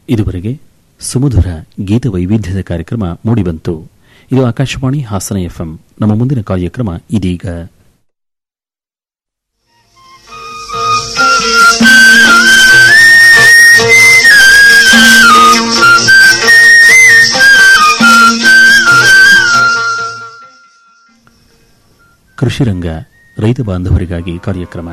ಇದುವರೆಗೆ ಸುಮಧುರ ಗೀತ ವೈವಿಧ್ಯದ ಕಾರ್ಯಕ್ರಮ ಮೂಡಿಬಂತು ಇದು ಆಕಾಶವಾಣಿ ಹಾಸನ ಎಫ್ಎಂ ನಮ್ಮ ಮುಂದಿನ ಕಾರ್ಯಕ್ರಮ ಇದೀಗ ಕೃಷಿರಂಗ ರೈತ ಬಾಂಧವರಿಗಾಗಿ ಕಾರ್ಯಕ್ರಮ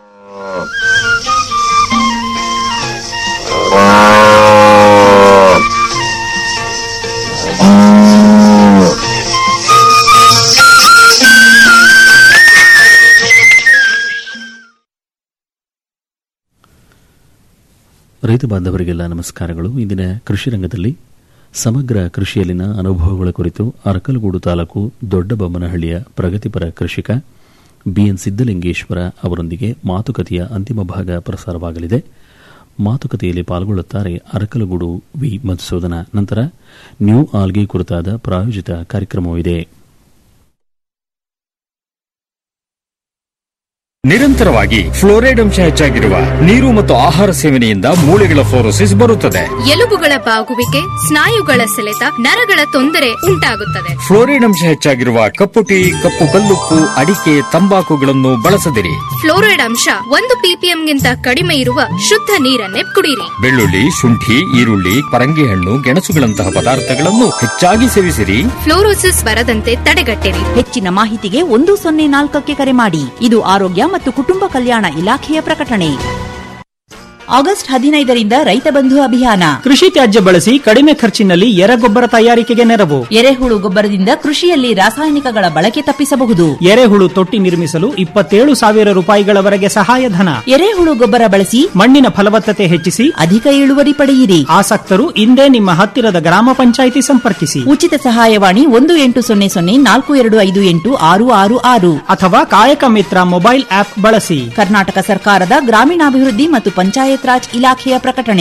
ರೈತ ಬಾಂಧವರಿಗೆಲ್ಲ ನಮಸ್ಕಾರಗಳು ಇಂದಿನ ಕೃಷಿ ರಂಗದಲ್ಲಿ ಸಮಗ್ರ ಕೃಷಿಯಲ್ಲಿನ ಅನುಭವಗಳ ಕುರಿತು ಅರಕಲಗೂಡು ತಾಲೂಕು ದೊಡ್ಡಬೊಮ್ಮನಹಳ್ಳಿಯ ಪ್ರಗತಿಪರ ಕೃಷಿಕ ಬಿಎನ್ ಸಿದ್ದಲಿಂಗೇಶ್ವರ ಅವರೊಂದಿಗೆ ಮಾತುಕತೆಯ ಅಂತಿಮ ಭಾಗ ಪ್ರಸಾರವಾಗಲಿದೆ ಮಾತುಕತೆಯಲ್ಲಿ ಪಾಲ್ಗೊಳ್ಳುತ್ತಾರೆ ಅರಕಲಗೂಡು ವಿ ಮಧುಸೂದನ ನಂತರ ನ್ಯೂ ಆಲ್ಗೆ ಕುರಿತಾದ ಪ್ರಾಯೋಜಿತ ಕಾರ್ಯಕ್ರಮವಿದೆ ನಿರಂತರವಾಗಿ ಫ್ಲೋರೈಡ್ ಅಂಶ ಹೆಚ್ಚಾಗಿರುವ ನೀರು ಮತ್ತು ಆಹಾರ ಸೇವನೆಯಿಂದ ಮೂಳೆಗಳ ಫ್ಲೋರೋಸಿಸ್ ಬರುತ್ತದೆ ಎಲುಬುಗಳ ಬಾಗುವಿಕೆ ಸ್ನಾಯುಗಳ ಸೆಳೆತ ನರಗಳ ತೊಂದರೆ ಉಂಟಾಗುತ್ತದೆ ಫ್ಲೋರೈಡ್ ಅಂಶ ಹೆಚ್ಚಾಗಿರುವ ಕಪ್ಪು ಟೀ ಕಪ್ಪು ಕಲ್ಲುಪ್ಪು ಅಡಿಕೆ ತಂಬಾಕುಗಳನ್ನು ಬಳಸದಿರಿ ಫ್ಲೋರೈಡ್ ಅಂಶ ಒಂದು ಪಿಪಿಎಂಗಿಂತ ಕಡಿಮೆ ಇರುವ ಶುದ್ಧ ನೀರನ್ನೇ ಕುಡಿಯಿರಿ ಬೆಳ್ಳುಳ್ಳಿ ಶುಂಠಿ ಈರುಳ್ಳಿ ಪರಂಗಿ ಹಣ್ಣು ಗೆಣಸುಗಳಂತಹ ಪದಾರ್ಥಗಳನ್ನು ಹೆಚ್ಚಾಗಿ ಸೇವಿಸಿರಿ ಫ್ಲೋರೋಸಿಸ್ ಬರದಂತೆ ತಡೆಗಟ್ಟಿರಿ ಹೆಚ್ಚಿನ ಮಾಹಿತಿಗೆ ಒಂದು ಸೊನ್ನೆ ನಾಲ್ಕಕ್ಕೆ ಕರೆ ಮಾಡಿ ಇದು ಆರೋಗ್ಯ ಮತ್ತು ಕುಟುಂಬ ಕಲ್ಯಾಣ ಇಲಾಖೆಯ ಪ್ರಕಟಣೆ ಆಗಸ್ಟ್ ಹದಿನೈದರಿಂದ ರೈತ ಬಂಧು ಅಭಿಯಾನ ಕೃಷಿ ತ್ಯಾಜ್ಯ ಬಳಸಿ ಕಡಿಮೆ ಖರ್ಚಿನಲ್ಲಿ ಎರೆಗೊಬ್ಬರ ತಯಾರಿಕೆಗೆ ನೆರವು ಎರೆಹುಳು ಗೊಬ್ಬರದಿಂದ ಕೃಷಿಯಲ್ಲಿ ರಾಸಾಯನಿಕಗಳ ಬಳಕೆ ತಪ್ಪಿಸಬಹುದು ಎರೆಹುಳು ತೊಟ್ಟಿ ನಿರ್ಮಿಸಲು ಇಪ್ಪತ್ತೇಳು ಸಾವಿರ ರೂಪಾಯಿಗಳವರೆಗೆ ಸಹಾಯಧನ ಎರೆಹುಳು ಗೊಬ್ಬರ ಬಳಸಿ ಮಣ್ಣಿನ ಫಲವತ್ತತೆ ಹೆಚ್ಚಿಸಿ ಅಧಿಕ ಇಳುವರಿ ಪಡೆಯಿರಿ ಆಸಕ್ತರು ಇಂದೇ ನಿಮ್ಮ ಹತ್ತಿರದ ಗ್ರಾಮ ಪಂಚಾಯಿತಿ ಸಂಪರ್ಕಿಸಿ ಉಚಿತ ಸಹಾಯವಾಣಿ ಒಂದು ಎಂಟು ಸೊನ್ನೆ ಸೊನ್ನೆ ನಾಲ್ಕು ಎರಡು ಐದು ಎಂಟು ಆರು ಆರು ಆರು ಅಥವಾ ಕಾಯಕ ಮಿತ್ರ ಮೊಬೈಲ್ ಆಪ್ ಬಳಸಿ ಕರ್ನಾಟಕ ಸರ್ಕಾರದ ಗ್ರಾಮೀಣಾಭಿವೃದ್ಧಿ ಮತ್ತು ಪಂಚಾಯತ್ ರಾಜ್ ಇಲಾಖೆಯ ಪ್ರಕಟಣೆ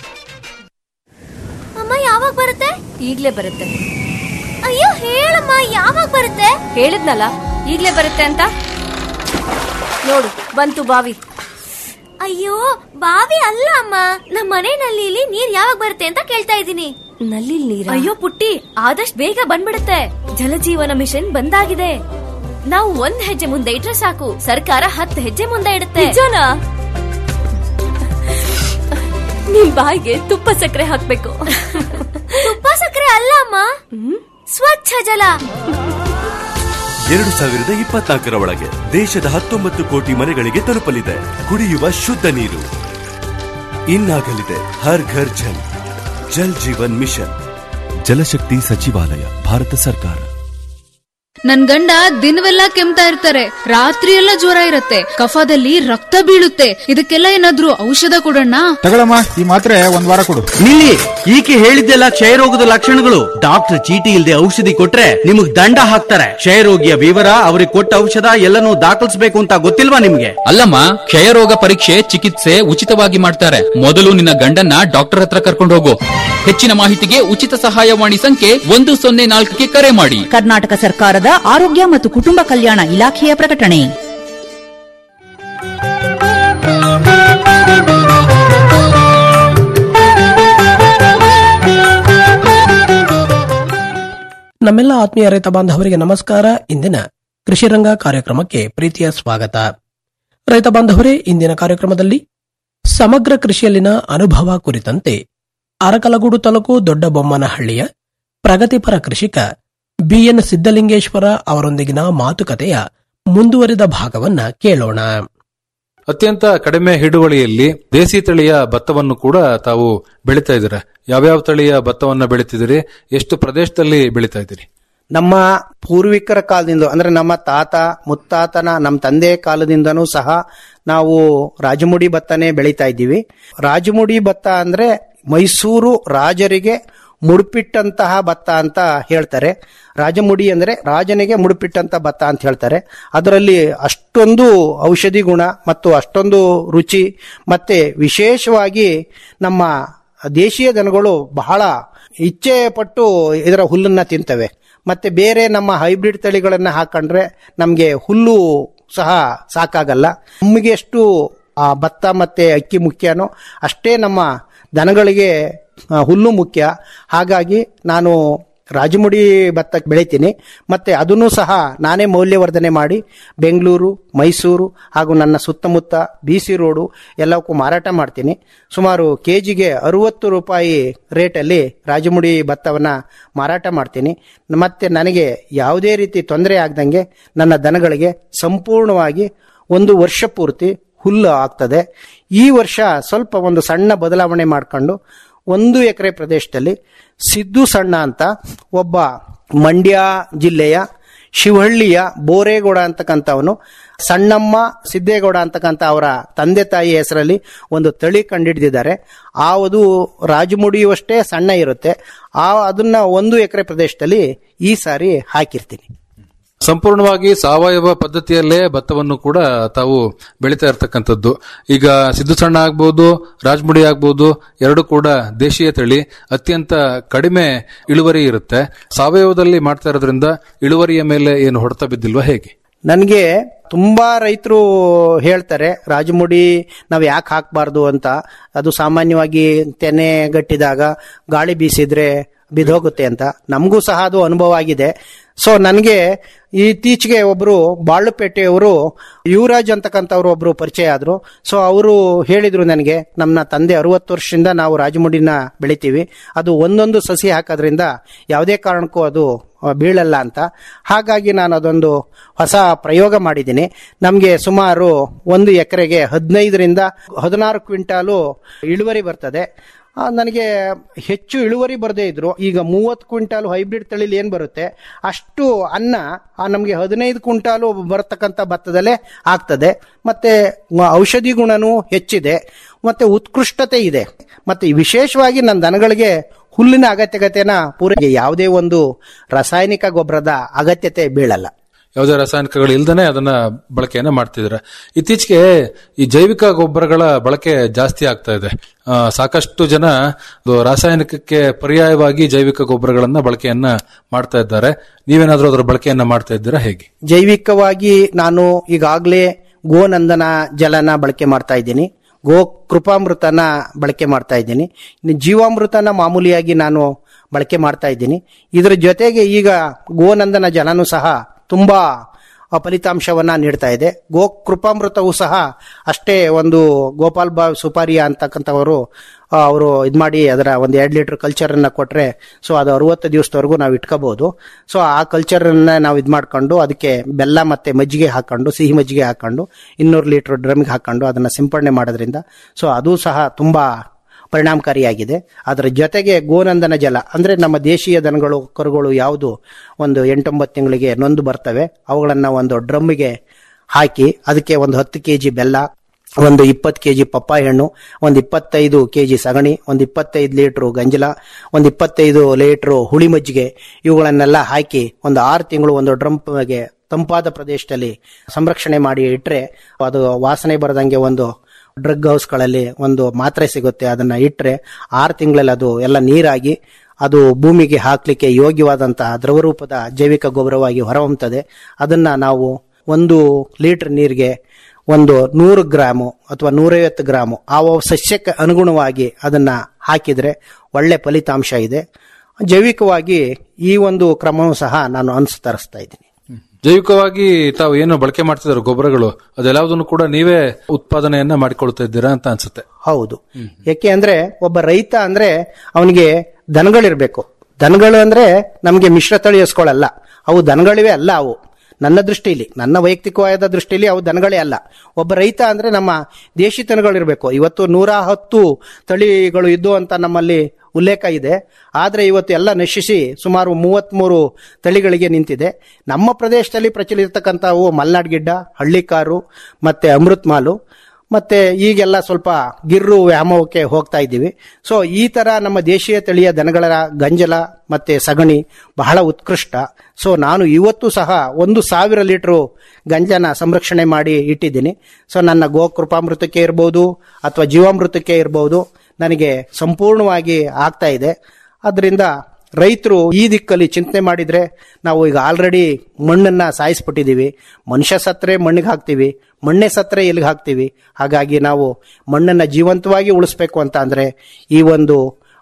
ಅಮ್ಮ ಯಾವಾಗ ಬರುತ್ತೆ ಈಗ್ಲೇ ಬರುತ್ತೆ ಅಯ್ಯೋ ಹೇಳಮ್ಮ ಯಾವಾಗ ಬರುತ್ತೆ ಹೇಳಿದ್ನಲ್ಲ ಈಗ್ಲೇ ಬರುತ್ತೆ ಅಂತ ನೋಡು ಬಂತು ಬಾವಿ ಅಯ್ಯೋ ಬಾವಿ ಅಲ್ಲ ಅಮ್ಮ ನಮ್ಮ ಮನೆ ನಲ್ಲಿಲಿ ನೀರ್ ಯಾವಾಗ ಬರುತ್ತೆ ಅಂತ ಕೇಳ್ತಾ ಇದ್ದೀನಿ ನಲ್ಲಿ ನೀರ್ ಅಯ್ಯೋ ಪುಟ್ಟಿ ಆದಷ್ಟು ಬೇಗ ಬಂದ್ಬಿಡುತ್ತೆ ಜಲಜೀವನ ಮಿಷನ್ ಬಂದಾಗಿದೆ ನಾವು ಒಂದ್ ಹೆಜ್ಜೆ ಮುಂದೆ ಇಟ್ರೆ ಸಾಕು ಸರ್ಕಾರ ಹತ್ತು ಹೆಜ್ಜೆ ಮುಂದೆ ಇಡುತ್ತೆ ನಿಜನಾ ನಿಮ್ ಬಾಯಿಗೆ ತುಪ್ಪ ಸಕ್ಕರೆ ಹಾಕ್ಬೇಕು ತುಪ್ಪ ಸಕ್ಕರೆ ಅಲ್ಲ ಅಮ್ಮ ಸ್ವಚ್ಛ ಜಲ ಎರಡು ಸಾವಿರದ ಇಪ್ಪತ್ನಾಲ್ಕರ ಒಳಗೆ ದೇಶದ ಹತ್ತೊಂಬತ್ತು ಕೋಟಿ ಮನೆಗಳಿಗೆ ತಲುಪಲಿದೆ ಕುಡಿಯುವ ಶುದ್ಧ ನೀರು ಇನ್ನಾಗಲಿದೆ ಹರ್ ಘರ್ ಜಲ್ ಜಲ್ ಜೀವನ್ ಮಿಷನ್ ಜಲಶಕ್ತಿ ಸಚಿವಾಲಯ ಭಾರತ ಸರ್ಕಾರ ನನ್ ಗಂಡ ದಿನವೆಲ್ಲ ಕೆಮ್ತಾ ಇರ್ತಾರೆ ರಾತ್ರಿ ಎಲ್ಲ ಜ್ವರ ಇರತ್ತೆ ಕಫದಲ್ಲಿ ರಕ್ತ ಬೀಳುತ್ತೆ ಇದಕ್ಕೆಲ್ಲ ಏನಾದ್ರೂ ಔಷಧ ಕೊಡೋಣ ತಗೊಳಮ್ಮ ಈ ಮಾತ್ರೆ ಒಂದ್ ವಾರ ಕೊಡು ನಿಲ್ಲಿ ಈಕೆ ಹೇಳಿದ್ದೆಲ್ಲ ಕ್ಷಯರೋಗದ ಲಕ್ಷಣಗಳು ಡಾಕ್ಟರ್ ಚೀಟಿ ಇಲ್ಲದೆ ಔಷಧಿ ಕೊಟ್ರೆ ನಿಮಗ್ ದಂಡ ಹಾಕ್ತಾರೆ ಕ್ಷಯರೋಗಿಯ ವಿವರ ಅವ್ರಿಗೆ ಕೊಟ್ಟ ಔಷಧ ಎಲ್ಲನೂ ದಾಖಲಿಸಬೇಕು ಅಂತ ಗೊತ್ತಿಲ್ವಾ ನಿಮ್ಗೆ ಅಲ್ಲಮ್ಮ ಕ್ಷಯರೋಗ ಪರೀಕ್ಷೆ ಚಿಕಿತ್ಸೆ ಉಚಿತವಾಗಿ ಮಾಡ್ತಾರೆ ಮೊದಲು ನಿನ್ನ ಗಂಡನ್ನ ಡಾಕ್ಟರ್ ಹತ್ರ ಕರ್ಕೊಂಡು ಹೋಗು ಹೆಚ್ಚಿನ ಮಾಹಿತಿಗೆ ಉಚಿತ ಸಹಾಯವಾಣಿ ಸಂಖ್ಯೆ ಒಂದು ಸೊನ್ನೆ ನಾಲ್ಕಕ್ಕೆ ಕರೆ ಮಾಡಿ ಕರ್ನಾಟಕ ಸರ್ಕಾರದ ಆರೋಗ್ಯ ಮತ್ತು ಕುಟುಂಬ ಕಲ್ಯಾಣ ಇಲಾಖೆಯ ಪ್ರಕಟಣೆ ನಮ್ಮೆಲ್ಲ ಆತ್ಮೀಯ ರೈತ ಬಾಂಧವರಿಗೆ ನಮಸ್ಕಾರ ಇಂದಿನ ಕೃಷಿರಂಗ ಕಾರ್ಯಕ್ರಮಕ್ಕೆ ಪ್ರೀತಿಯ ಸ್ವಾಗತ ರೈತ ಬಾಂಧವರೇ ಇಂದಿನ ಕಾರ್ಯಕ್ರಮದಲ್ಲಿ ಸಮಗ್ರ ಕೃಷಿಯಲ್ಲಿನ ಅನುಭವ ಕುರಿತಂತೆ ಅರಕಲಗೂಡು ತಾಲೂಕು ದೊಡ್ಡಬೊಮ್ಮನಹಳ್ಳಿಯ ಪ್ರಗತಿಪರ ಕೃಷಿಕ ಬಿಎನ್ ಸಿದ್ದಲಿಂಗೇಶ್ವರ ಅವರೊಂದಿಗಿನ ಮಾತುಕತೆಯ ಮುಂದುವರಿದ ಭಾಗವನ್ನ ಕೇಳೋಣ ಅತ್ಯಂತ ಕಡಿಮೆ ಹಿಡುವಳಿಯಲ್ಲಿ ದೇಸಿ ತಳಿಯ ಭತ್ತವನ್ನು ಕೂಡ ತಾವು ಬೆಳೀತಾ ಇದ್ದೀರಾ ಯಾವ್ಯಾವ ತಳಿಯ ಭತ್ತವನ್ನ ಬೆಳೀತಿದ್ದೀರಿ ಎಷ್ಟು ಪ್ರದೇಶದಲ್ಲಿ ಬೆಳೀತಾ ಇದ್ದೀರಿ ನಮ್ಮ ಪೂರ್ವಿಕರ ಕಾಲದಿಂದ ಅಂದ್ರೆ ನಮ್ಮ ತಾತ ಮುತ್ತಾತನ ನಮ್ಮ ತಂದೆ ಕಾಲದಿಂದನೂ ಸಹ ನಾವು ರಾಜಮುಡಿ ಭತ್ತನೇ ಬೆಳೀತಾ ಇದ್ದೀವಿ ರಾಜಮುಡಿ ಭತ್ತ ಅಂದ್ರೆ ಮೈಸೂರು ರಾಜರಿಗೆ ಮುಡುಪಿಟ್ಟಂತಹ ಭತ್ತ ಅಂತ ಹೇಳ್ತಾರೆ ರಾಜಮುಡಿ ಅಂದ್ರೆ ರಾಜನಿಗೆ ಮುಡುಪಿಟ್ಟಂತ ಭತ್ತ ಅಂತ ಹೇಳ್ತಾರೆ ಅದರಲ್ಲಿ ಅಷ್ಟೊಂದು ಔಷಧಿ ಗುಣ ಮತ್ತು ಅಷ್ಟೊಂದು ರುಚಿ ಮತ್ತೆ ವಿಶೇಷವಾಗಿ ನಮ್ಮ ದೇಶೀಯ ದನಗಳು ಬಹಳ ಇಚ್ಛೆ ಪಟ್ಟು ಇದರ ಹುಲ್ಲನ್ನ ತಿಂತವೆ ಮತ್ತೆ ಬೇರೆ ನಮ್ಮ ಹೈಬ್ರಿಡ್ ತಳಿಗಳನ್ನ ಹಾಕೊಂಡ್ರೆ ನಮಗೆ ಹುಲ್ಲು ಸಹ ಸಾಕಾಗಲ್ಲ ನಮಗೆ ಎಷ್ಟು ಆ ಭತ್ತ ಮತ್ತೆ ಅಕ್ಕಿ ಮುಖ್ಯನೋ ಅಷ್ಟೇ ನಮ್ಮ ದನಗಳಿಗೆ ಆ, ಹುಲ್ಲು ಮುಖ್ಯ ಹಾಗಾಗಿ ನಾನು ರಾಜಮುಡಿ ಭತ್ತ ಬೆಳಿತೀನಿ ಮತ್ತೆ ಅದನ್ನು ಸಹ ನಾನೇ ಮೌಲ್ಯವರ್ಧನೆ ಮಾಡಿ ಬೆಂಗಳೂರು ಮೈಸೂರು ಹಾಗೂ ನನ್ನ ಸುತ್ತಮುತ್ತ ಬಿ ಸಿ ರೋಡು ಎಲ್ಲವಕ್ಕೂ ಮಾರಾಟ ಮಾಡ್ತೀನಿ ಸುಮಾರು ಕೆ ಜಿಗೆ ಅರುವತ್ತು ರೂಪಾಯಿ ರೇಟಲ್ಲಿ ರಾಜಮುಡಿ ಭತ್ತವನ್ನ ಮಾರಾಟ ಮಾಡ್ತೀನಿ ಮತ್ತೆ ನನಗೆ ಯಾವುದೇ ರೀತಿ ತೊಂದರೆ ಆಗ್ದಂಗೆ ನನ್ನ ದನಗಳಿಗೆ ಸಂಪೂರ್ಣವಾಗಿ ಒಂದು ವರ್ಷ ಪೂರ್ತಿ ಹುಲ್ಲು ಆಗ್ತದೆ ಈ ವರ್ಷ ಸ್ವಲ್ಪ ಒಂದು ಸಣ್ಣ ಬದಲಾವಣೆ ಮಾಡ್ಕೊಂಡು ಒಂದು ಎಕರೆ ಪ್ರದೇಶದಲ್ಲಿ ಸಿದ್ದು ಸಣ್ಣ ಅಂತ ಒಬ್ಬ ಮಂಡ್ಯ ಜಿಲ್ಲೆಯ ಶಿವಹಳ್ಳಿಯ ಬೋರೇಗೌಡ ಅಂತಕ್ಕಂಥವನು ಸಣ್ಣಮ್ಮ ಸಿದ್ದೇಗೌಡ ಅಂತಕ್ಕಂಥ ಅವರ ತಂದೆ ತಾಯಿ ಹೆಸರಲ್ಲಿ ಒಂದು ತಳಿ ಕಂಡಿಡಿದಿದ್ದಾರೆ ಆ ಅದು ರಾಜಮುಡಿಯುವಷ್ಟೇ ಸಣ್ಣ ಇರುತ್ತೆ ಆ ಅದನ್ನ ಒಂದು ಎಕರೆ ಪ್ರದೇಶದಲ್ಲಿ ಈ ಸಾರಿ ಹಾಕಿರ್ತೀನಿ ಸಂಪೂರ್ಣವಾಗಿ ಸಾವಯವ ಪದ್ಧತಿಯಲ್ಲೇ ಭತ್ತವನ್ನು ಕೂಡ ತಾವು ಬೆಳೀತಾ ಇರತಕ್ಕಂಥದ್ದು ಈಗ ಸಿದ್ದು ಸಣ್ಣ ಆಗ್ಬಹುದು ರಾಜಮುಡಿ ಆಗ್ಬಹುದು ಎರಡು ಕೂಡ ದೇಶೀಯ ತಳಿ ಅತ್ಯಂತ ಕಡಿಮೆ ಇಳುವರಿ ಇರುತ್ತೆ ಸಾವಯವದಲ್ಲಿ ಮಾಡ್ತಾ ಇರೋದ್ರಿಂದ ಇಳುವರಿಯ ಮೇಲೆ ಏನು ಹೊಡೆತ ಬಿದ್ದಿಲ್ವಾ ಹೇಗೆ ನನಗೆ ತುಂಬಾ ರೈತರು ಹೇಳ್ತಾರೆ ರಾಜಮುಡಿ ನಾವು ಯಾಕೆ ಹಾಕಬಾರ್ದು ಅಂತ ಅದು ಸಾಮಾನ್ಯವಾಗಿ ತೆನೆ ಗಟ್ಟಿದಾಗ ಗಾಳಿ ಬೀಸಿದ್ರೆ ಬಿದ್ದೋಗುತ್ತೆ ಅಂತ ನಮಗೂ ಸಹ ಅದು ಅನುಭವ ಆಗಿದೆ ಸೊ ನನಗೆ ಇತ್ತೀಚೆಗೆ ಒಬ್ರು ಬಾಳುಪೇಟೆಯವರು ಯುವರಾಜ್ ಅಂತಕ್ಕಂಥವ್ರು ಒಬ್ರು ಪರಿಚಯ ಆದ್ರು ಸೊ ಅವರು ಹೇಳಿದ್ರು ನನಗೆ ನಮ್ಮ ತಂದೆ ಅರವತ್ತು ವರ್ಷದಿಂದ ನಾವು ರಾಜಮುಡಿನ ಬೆಳಿತೀವಿ ಅದು ಒಂದೊಂದು ಸಸಿ ಹಾಕೋದ್ರಿಂದ ಯಾವುದೇ ಕಾರಣಕ್ಕೂ ಅದು ಆ, ಬೀಳಲ್ಲ ಅಂತ ಹಾಗಾಗಿ ನಾನು ಅದೊಂದು ಹೊಸ ಪ್ರಯೋಗ ಮಾಡಿದ್ದೀನಿ ನಮಗೆ ಸುಮಾರು ಒಂದು ಎಕರೆಗೆ ಹದಿನೈದರಿಂದ ಹದಿನಾರು ಕ್ವಿಂಟಾಲು ಇಳುವರಿ ಬರ್ತದೆ ಆ, ನನಗೆ ಹೆಚ್ಚು ಇಳುವರಿ ಬರದೇ ಇದ್ರು ಈಗ ಮೂವತ್ತು ಕ್ವಿಂಟಾಲು ಹೈಬ್ರಿಡ್ ತಳಿಲಿ ಏನು ಬರುತ್ತೆ ಅಷ್ಟು ಅನ್ನ ನಮಗೆ ಹದಿನೈದು ಕ್ವಿಂಟಾಲು ಬರತಕ್ಕಂಥ ಭತ್ತದಲ್ಲೇ ಆಗ್ತದೆ ಮತ್ತೆ ಮ- ಔಷಧಿ ಗುಣನೂ ಹೆಚ್ಚಿದೆ ಮತ್ತೆ ಉತ್ಕೃಷ್ಟತೆ ಇದೆ ಮತ್ತೆ ವಿಶೇಷವಾಗಿ ನನ್ನ ದನಗಳಿಗೆ ಹುಲ್ಲಿನ ಅಗತ್ಯತೆನ ಪೂರೈಕೆ ಯಾವುದೇ ಒಂದು ರಾಸಾಯನಿಕ ಗೊಬ್ಬರದ ಅಗತ್ಯತೆ ಬೀಳಲ್ಲ ಯಾವುದೇ ರಾಸಾಯನಿಕಗಳು ಇಲ್ದೇನೆ ಅದನ್ನ ಬಳಕೆಯನ್ನ ಮಾಡ್ತಿದ್ದಾರೆ ಇತ್ತೀಚೆಗೆ ಈ ಜೈವಿಕ ಗೊಬ್ಬರಗಳ ಬಳಕೆ ಜಾಸ್ತಿ ಆಗ್ತಾ ಇದೆ ಆ, ಸಾಕಷ್ಟು ಜನ ಇದು ರಾಸಾಯನಿಕಕ್ಕೆ ಪರ್ಯಾಯವಾಗಿ ಜೈವಿಕ ಗೊಬ್ಬರಗಳನ್ನ ಬಳಕೆಯನ್ನ ಮಾಡ್ತಾ ಇದ್ದಾರೆ ನೀವೇನಾದ್ರೂ ಅದರ ಬಳಕೆಯನ್ನ ಮಾಡ್ತಾ ಇದ್ದೀರಾ ಹೇಗೆ ಜೈವಿಕವಾಗಿ ನಾನು ಈಗಾಗಲೇ ಗೋನಂದನ ಜಲನ ಬಳಕೆ ಮಾಡ್ತಾ ಇದ್ದೀನಿ ಗೋ ಕೃಪಾಮೃತನ ಬಳಕೆ ಮಾಡ್ತಾ ಇದ್ದೀನಿ ಇನ್ನು ಜೀವಾಮೃತನ ಮಾಮೂಲಿಯಾಗಿ ನಾನು ಬಳಕೆ ಮಾಡ್ತಾ ಇದ್ದೀನಿ ಇದರ ಜೊತೆಗೆ ಈಗ ಗೋನಂದನ ಜಲನೂ ಸಹ ತುಂಬಾ ಆ, ಫಲಿತಾಂಶವನ್ನ ನೀಡ್ತಾ ಇದೆ ಗೋ ಕೃಪಾಮೃತವು ಸಹ ಅಷ್ಟೇ ಒಂದು ಗೋಪಾಲ್ ಬಾ ಸುಪಾರಿಯ ಅಂತಕ್ಕಂಥವರು ಅವರು ಇದು ಮಾಡಿ ಅದರ ಒಂದು ಎರಡು ಲೀಟರ್ ಕಲ್ಚರನ್ನು ಕೊಟ್ಟರೆ ಸೊ ಅದು ಅರುವತ್ತು ದಿವಸದವರೆಗೂ ನಾವು ಇಟ್ಕೋಬಹುದು ಸೊ ಆ ಕಲ್ಚರನ್ನ ನಾವು ಇದು ಮಾಡ್ಕೊಂಡು ಅದಕ್ಕೆ ಬೆಲ್ಲ ಮತ್ತೆ ಮಜ್ಜಿಗೆ ಹಾಕೊಂಡು ಸಿಹಿ ಮಜ್ಜಿಗೆ ಹಾಕೊಂಡು ಇನ್ನೂರು ಲೀಟರ್ ಡ್ರಮ್ಗೆ ಹಾಕೊಂಡು ಅದನ್ನು ಸಿಂಪಡಣೆ ಮಾಡೋದ್ರಿಂದ ಸೊ ಅದು ಸಹ ತುಂಬಾ ಪರಿಣಾಮಕಾರಿಯಾಗಿದೆ ಅದರ ಜೊತೆಗೆ ಗೋನಂದನ ಜಲ ಅಂದ್ರೆ ನಮ್ಮ ದೇಶೀಯ ದನಗಳು ಕರುಗಳು ಯಾವುದು ಒಂದು ಎಂಟೊಂಬತ್ತು ತಿಂಗಳಿಗೆ ನೊಂದು ಬರ್ತವೆ ಅವುಗಳನ್ನ ಒಂದು ಡ್ರಮ್ಮಿಗೆ ಹಾಕಿ ಅದಕ್ಕೆ ಒಂದು ಹತ್ತು ಕೆ ಜಿ ಬೆಲ್ಲ ಒಂದು ಇಪ್ಪತ್ತು ಕೆ ಜಿ ಪಪ್ಪಾಯ ಹಣ್ಣು ಒಂದು ಇಪ್ಪತ್ತೈದು ಕೆ ಜಿ ಸಗಣಿ ಒಂದು ಇಪ್ಪತ್ತೈದು ಲೀಟ್ರು ಗಂಜಲ ಒಂದು ಇಪ್ಪತ್ತೈದು ಲೀಟ್ರು ಹುಳಿ ಮಜ್ಜಿಗೆ ಇವುಗಳನ್ನೆಲ್ಲ ಹಾಕಿ ಒಂದು ಆರು ತಿಂಗಳು ಒಂದು ಡ್ರಮ್ಗೆ ತಂಪಾದ ಪ್ರದೇಶದಲ್ಲಿ ಸಂರಕ್ಷಣೆ ಮಾಡಿ ಇಟ್ಟರೆ ಅದು ವಾಸನೆ ಬರದಂಗೆ ಒಂದು ಡ್ರಗ್ ಹೌಸ್ಗಳಲ್ಲಿ ಒಂದು ಮಾತ್ರೆ ಸಿಗುತ್ತೆ ಅದನ್ನ ಇಟ್ಟರೆ ಆರು ತಿಂಗಳಲ್ಲಿ ಅದು ಎಲ್ಲ ನೀರಾಗಿ ಅದು ಭೂಮಿಗೆ ಹಾಕ್ಲಿಕ್ಕೆ ಯೋಗ್ಯವಾದಂತಹ ದ್ರವರೂಪದ ಜೈವಿಕ ಗೊಬ್ಬರವಾಗಿ ಹೊರಹೊಮ್ಮುತ್ತದೆ ಅದನ್ನ ನಾವು ಒಂದು ಲೀಟರ್ ನೀರಿಗೆ ಒಂದು ನೂರು ಗ್ರಾಮು ಅಥವಾ ನೂರೈವತ್ತು ಗ್ರಾಮು ಆ ಸಸ್ಯಕ್ಕೆ ಅನುಗುಣವಾಗಿ ಅದನ್ನ ಹಾಕಿದ್ರೆ ಒಳ್ಳೆ ಫಲಿತಾಂಶ ಇದೆ ಜೈವಿಕವಾಗಿ ಈ ಒಂದು ಕ್ರಮವೂ ಸಹ ನಾನು ಅನುಸರಿಸ್ತಾ ಇದ್ದೀನಿ ಜೈವಿಕವಾಗಿ ತಾವು ಏನು ಬಳಕೆ ಮಾಡ್ತಿದ್ದಾರೆ ಗೊಬ್ಬರಗಳು ಅದೆಲ್ಲದನ್ನು ಕೂಡ ನೀವೇ ಉತ್ಪಾದನೆಯನ್ನ ಮಾಡಿಕೊಳ್ತಾ ಇದ್ದೀರಾ ಅಂತ ಅನ್ಸುತ್ತೆ ಹೌದು ಯಾಕೆ ಅಂದ್ರೆ ಒಬ್ಬ ರೈತ ಅಂದ್ರೆ ಅವನಿಗೆ ದನಗಳಿರ್ಬೇಕು ದನಗಳು ಅಂದ್ರೆ ನಮಗೆ ಮಿಶ್ರ ತಳಿ ಹಸ್ಕೊಳ್ಳಲ್ಲ ಅವು ದನಗಳಿವೆ ಅಲ್ಲ ಅವು ನನ್ನ ದೃಷ್ಟಿಲಿ ನನ್ನ ವೈಯಕ್ತಿಕವಾದ ದೃಷ್ಟಿಲಿ ಅವು ದನಗಳೇ ಅಲ್ಲ ಒಬ್ಬ ರೈತ ಅಂದ್ರೆ ನಮ್ಮ ದೇಶಿ ದನಗಳಿರ್ಬೇಕು ಇವತ್ತು ನೂರ ಹತ್ತು ತಳಿಗಳು ಇದ್ದು ಅಂತ ನಮ್ಮಲ್ಲಿ ಉಲ್ಲೇಖ ಇದೆ ಆದ್ರೆ ಇವತ್ತು ಎಲ್ಲ ನಶಿಸಿ ಸುಮಾರು ಮೂವತ್ಮೂರು ತಳಿಗಳಿಗೆ ನಿಂತಿದೆ ನಮ್ಮ ಪ್ರದೇಶದಲ್ಲಿ ಪ್ರಚಲಿರ್ತಕ್ಕಂಥವು ಮಲ್ನಾಡ್ ಗಿಡ್ಡ ಹಳ್ಳಿಕಾರು ಮತ್ತೆ ಅಮೃತ್ ಮಾಲು ಮತ್ತೆ ಈಗೆಲ್ಲ ಸ್ವಲ್ಪ ಗಿರ್ರು ವ್ಯಾಮೋಹಕ್ಕೆ ಹೋಗ್ತಾ ಇದ್ದೀವಿ ಸೊ ಈ ತರ ನಮ್ಮ ದೇಶೀಯ ತಳಿಯ ದನಗಳ ಗಂಜಲ ಮತ್ತೆ ಸಗಣಿ ಬಹಳ ಉತ್ಕೃಷ್ಟ ಸೊ ನಾನು ಇವತ್ತು ಸಹ ಒಂದು ಸಾವಿರ ಲೀಟರ್ ಗಂಜನ ಸಂರಕ್ಷಣೆ ಮಾಡಿ ಇಟ್ಟಿದ್ದೀನಿ ಸೊ ನನ್ನ ಗೋ ಕೃಪಾಮೃತಕ್ಕೆ ಇರ್ಬೋದು ಅಥವಾ ಜೀವಾಮೃತಕ್ಕೆ ಇರ್ಬೋದು ನನಗೆ ಸಂಪೂರ್ಣವಾಗಿ ಆಗ್ತಾ ಇದೆ ಅದರಿಂದ ರೈತರು ಈ ದಿಕ್ಕಲ್ಲಿ ಚಿಂತನೆ ಮಾಡಿದ್ರೆ ನಾವು ಈಗ ಆಲ್ರೆಡಿ ಮಣ್ಣನ್ನ ಸಾಯಿಸ್ಬಿಟ್ಟಿದೀವಿ ಮನುಷ್ಯ ಸತ್ರೆ ಮಣ್ಣಿಗೆ ಹಾಕ್ತಿವಿ ಮಣ್ಣೆ ಸತ್ರೆ ಎಲ್ಲಿಗೆ ಹಾಕ್ತಿವಿ ಹಾಗಾಗಿ ನಾವು ಮಣ್ಣನ್ನ ಜೀವಂತವಾಗಿ ಉಳಿಸ್ಬೇಕು ಅಂತ ಅಂದ್ರೆ ಈ ಒಂದು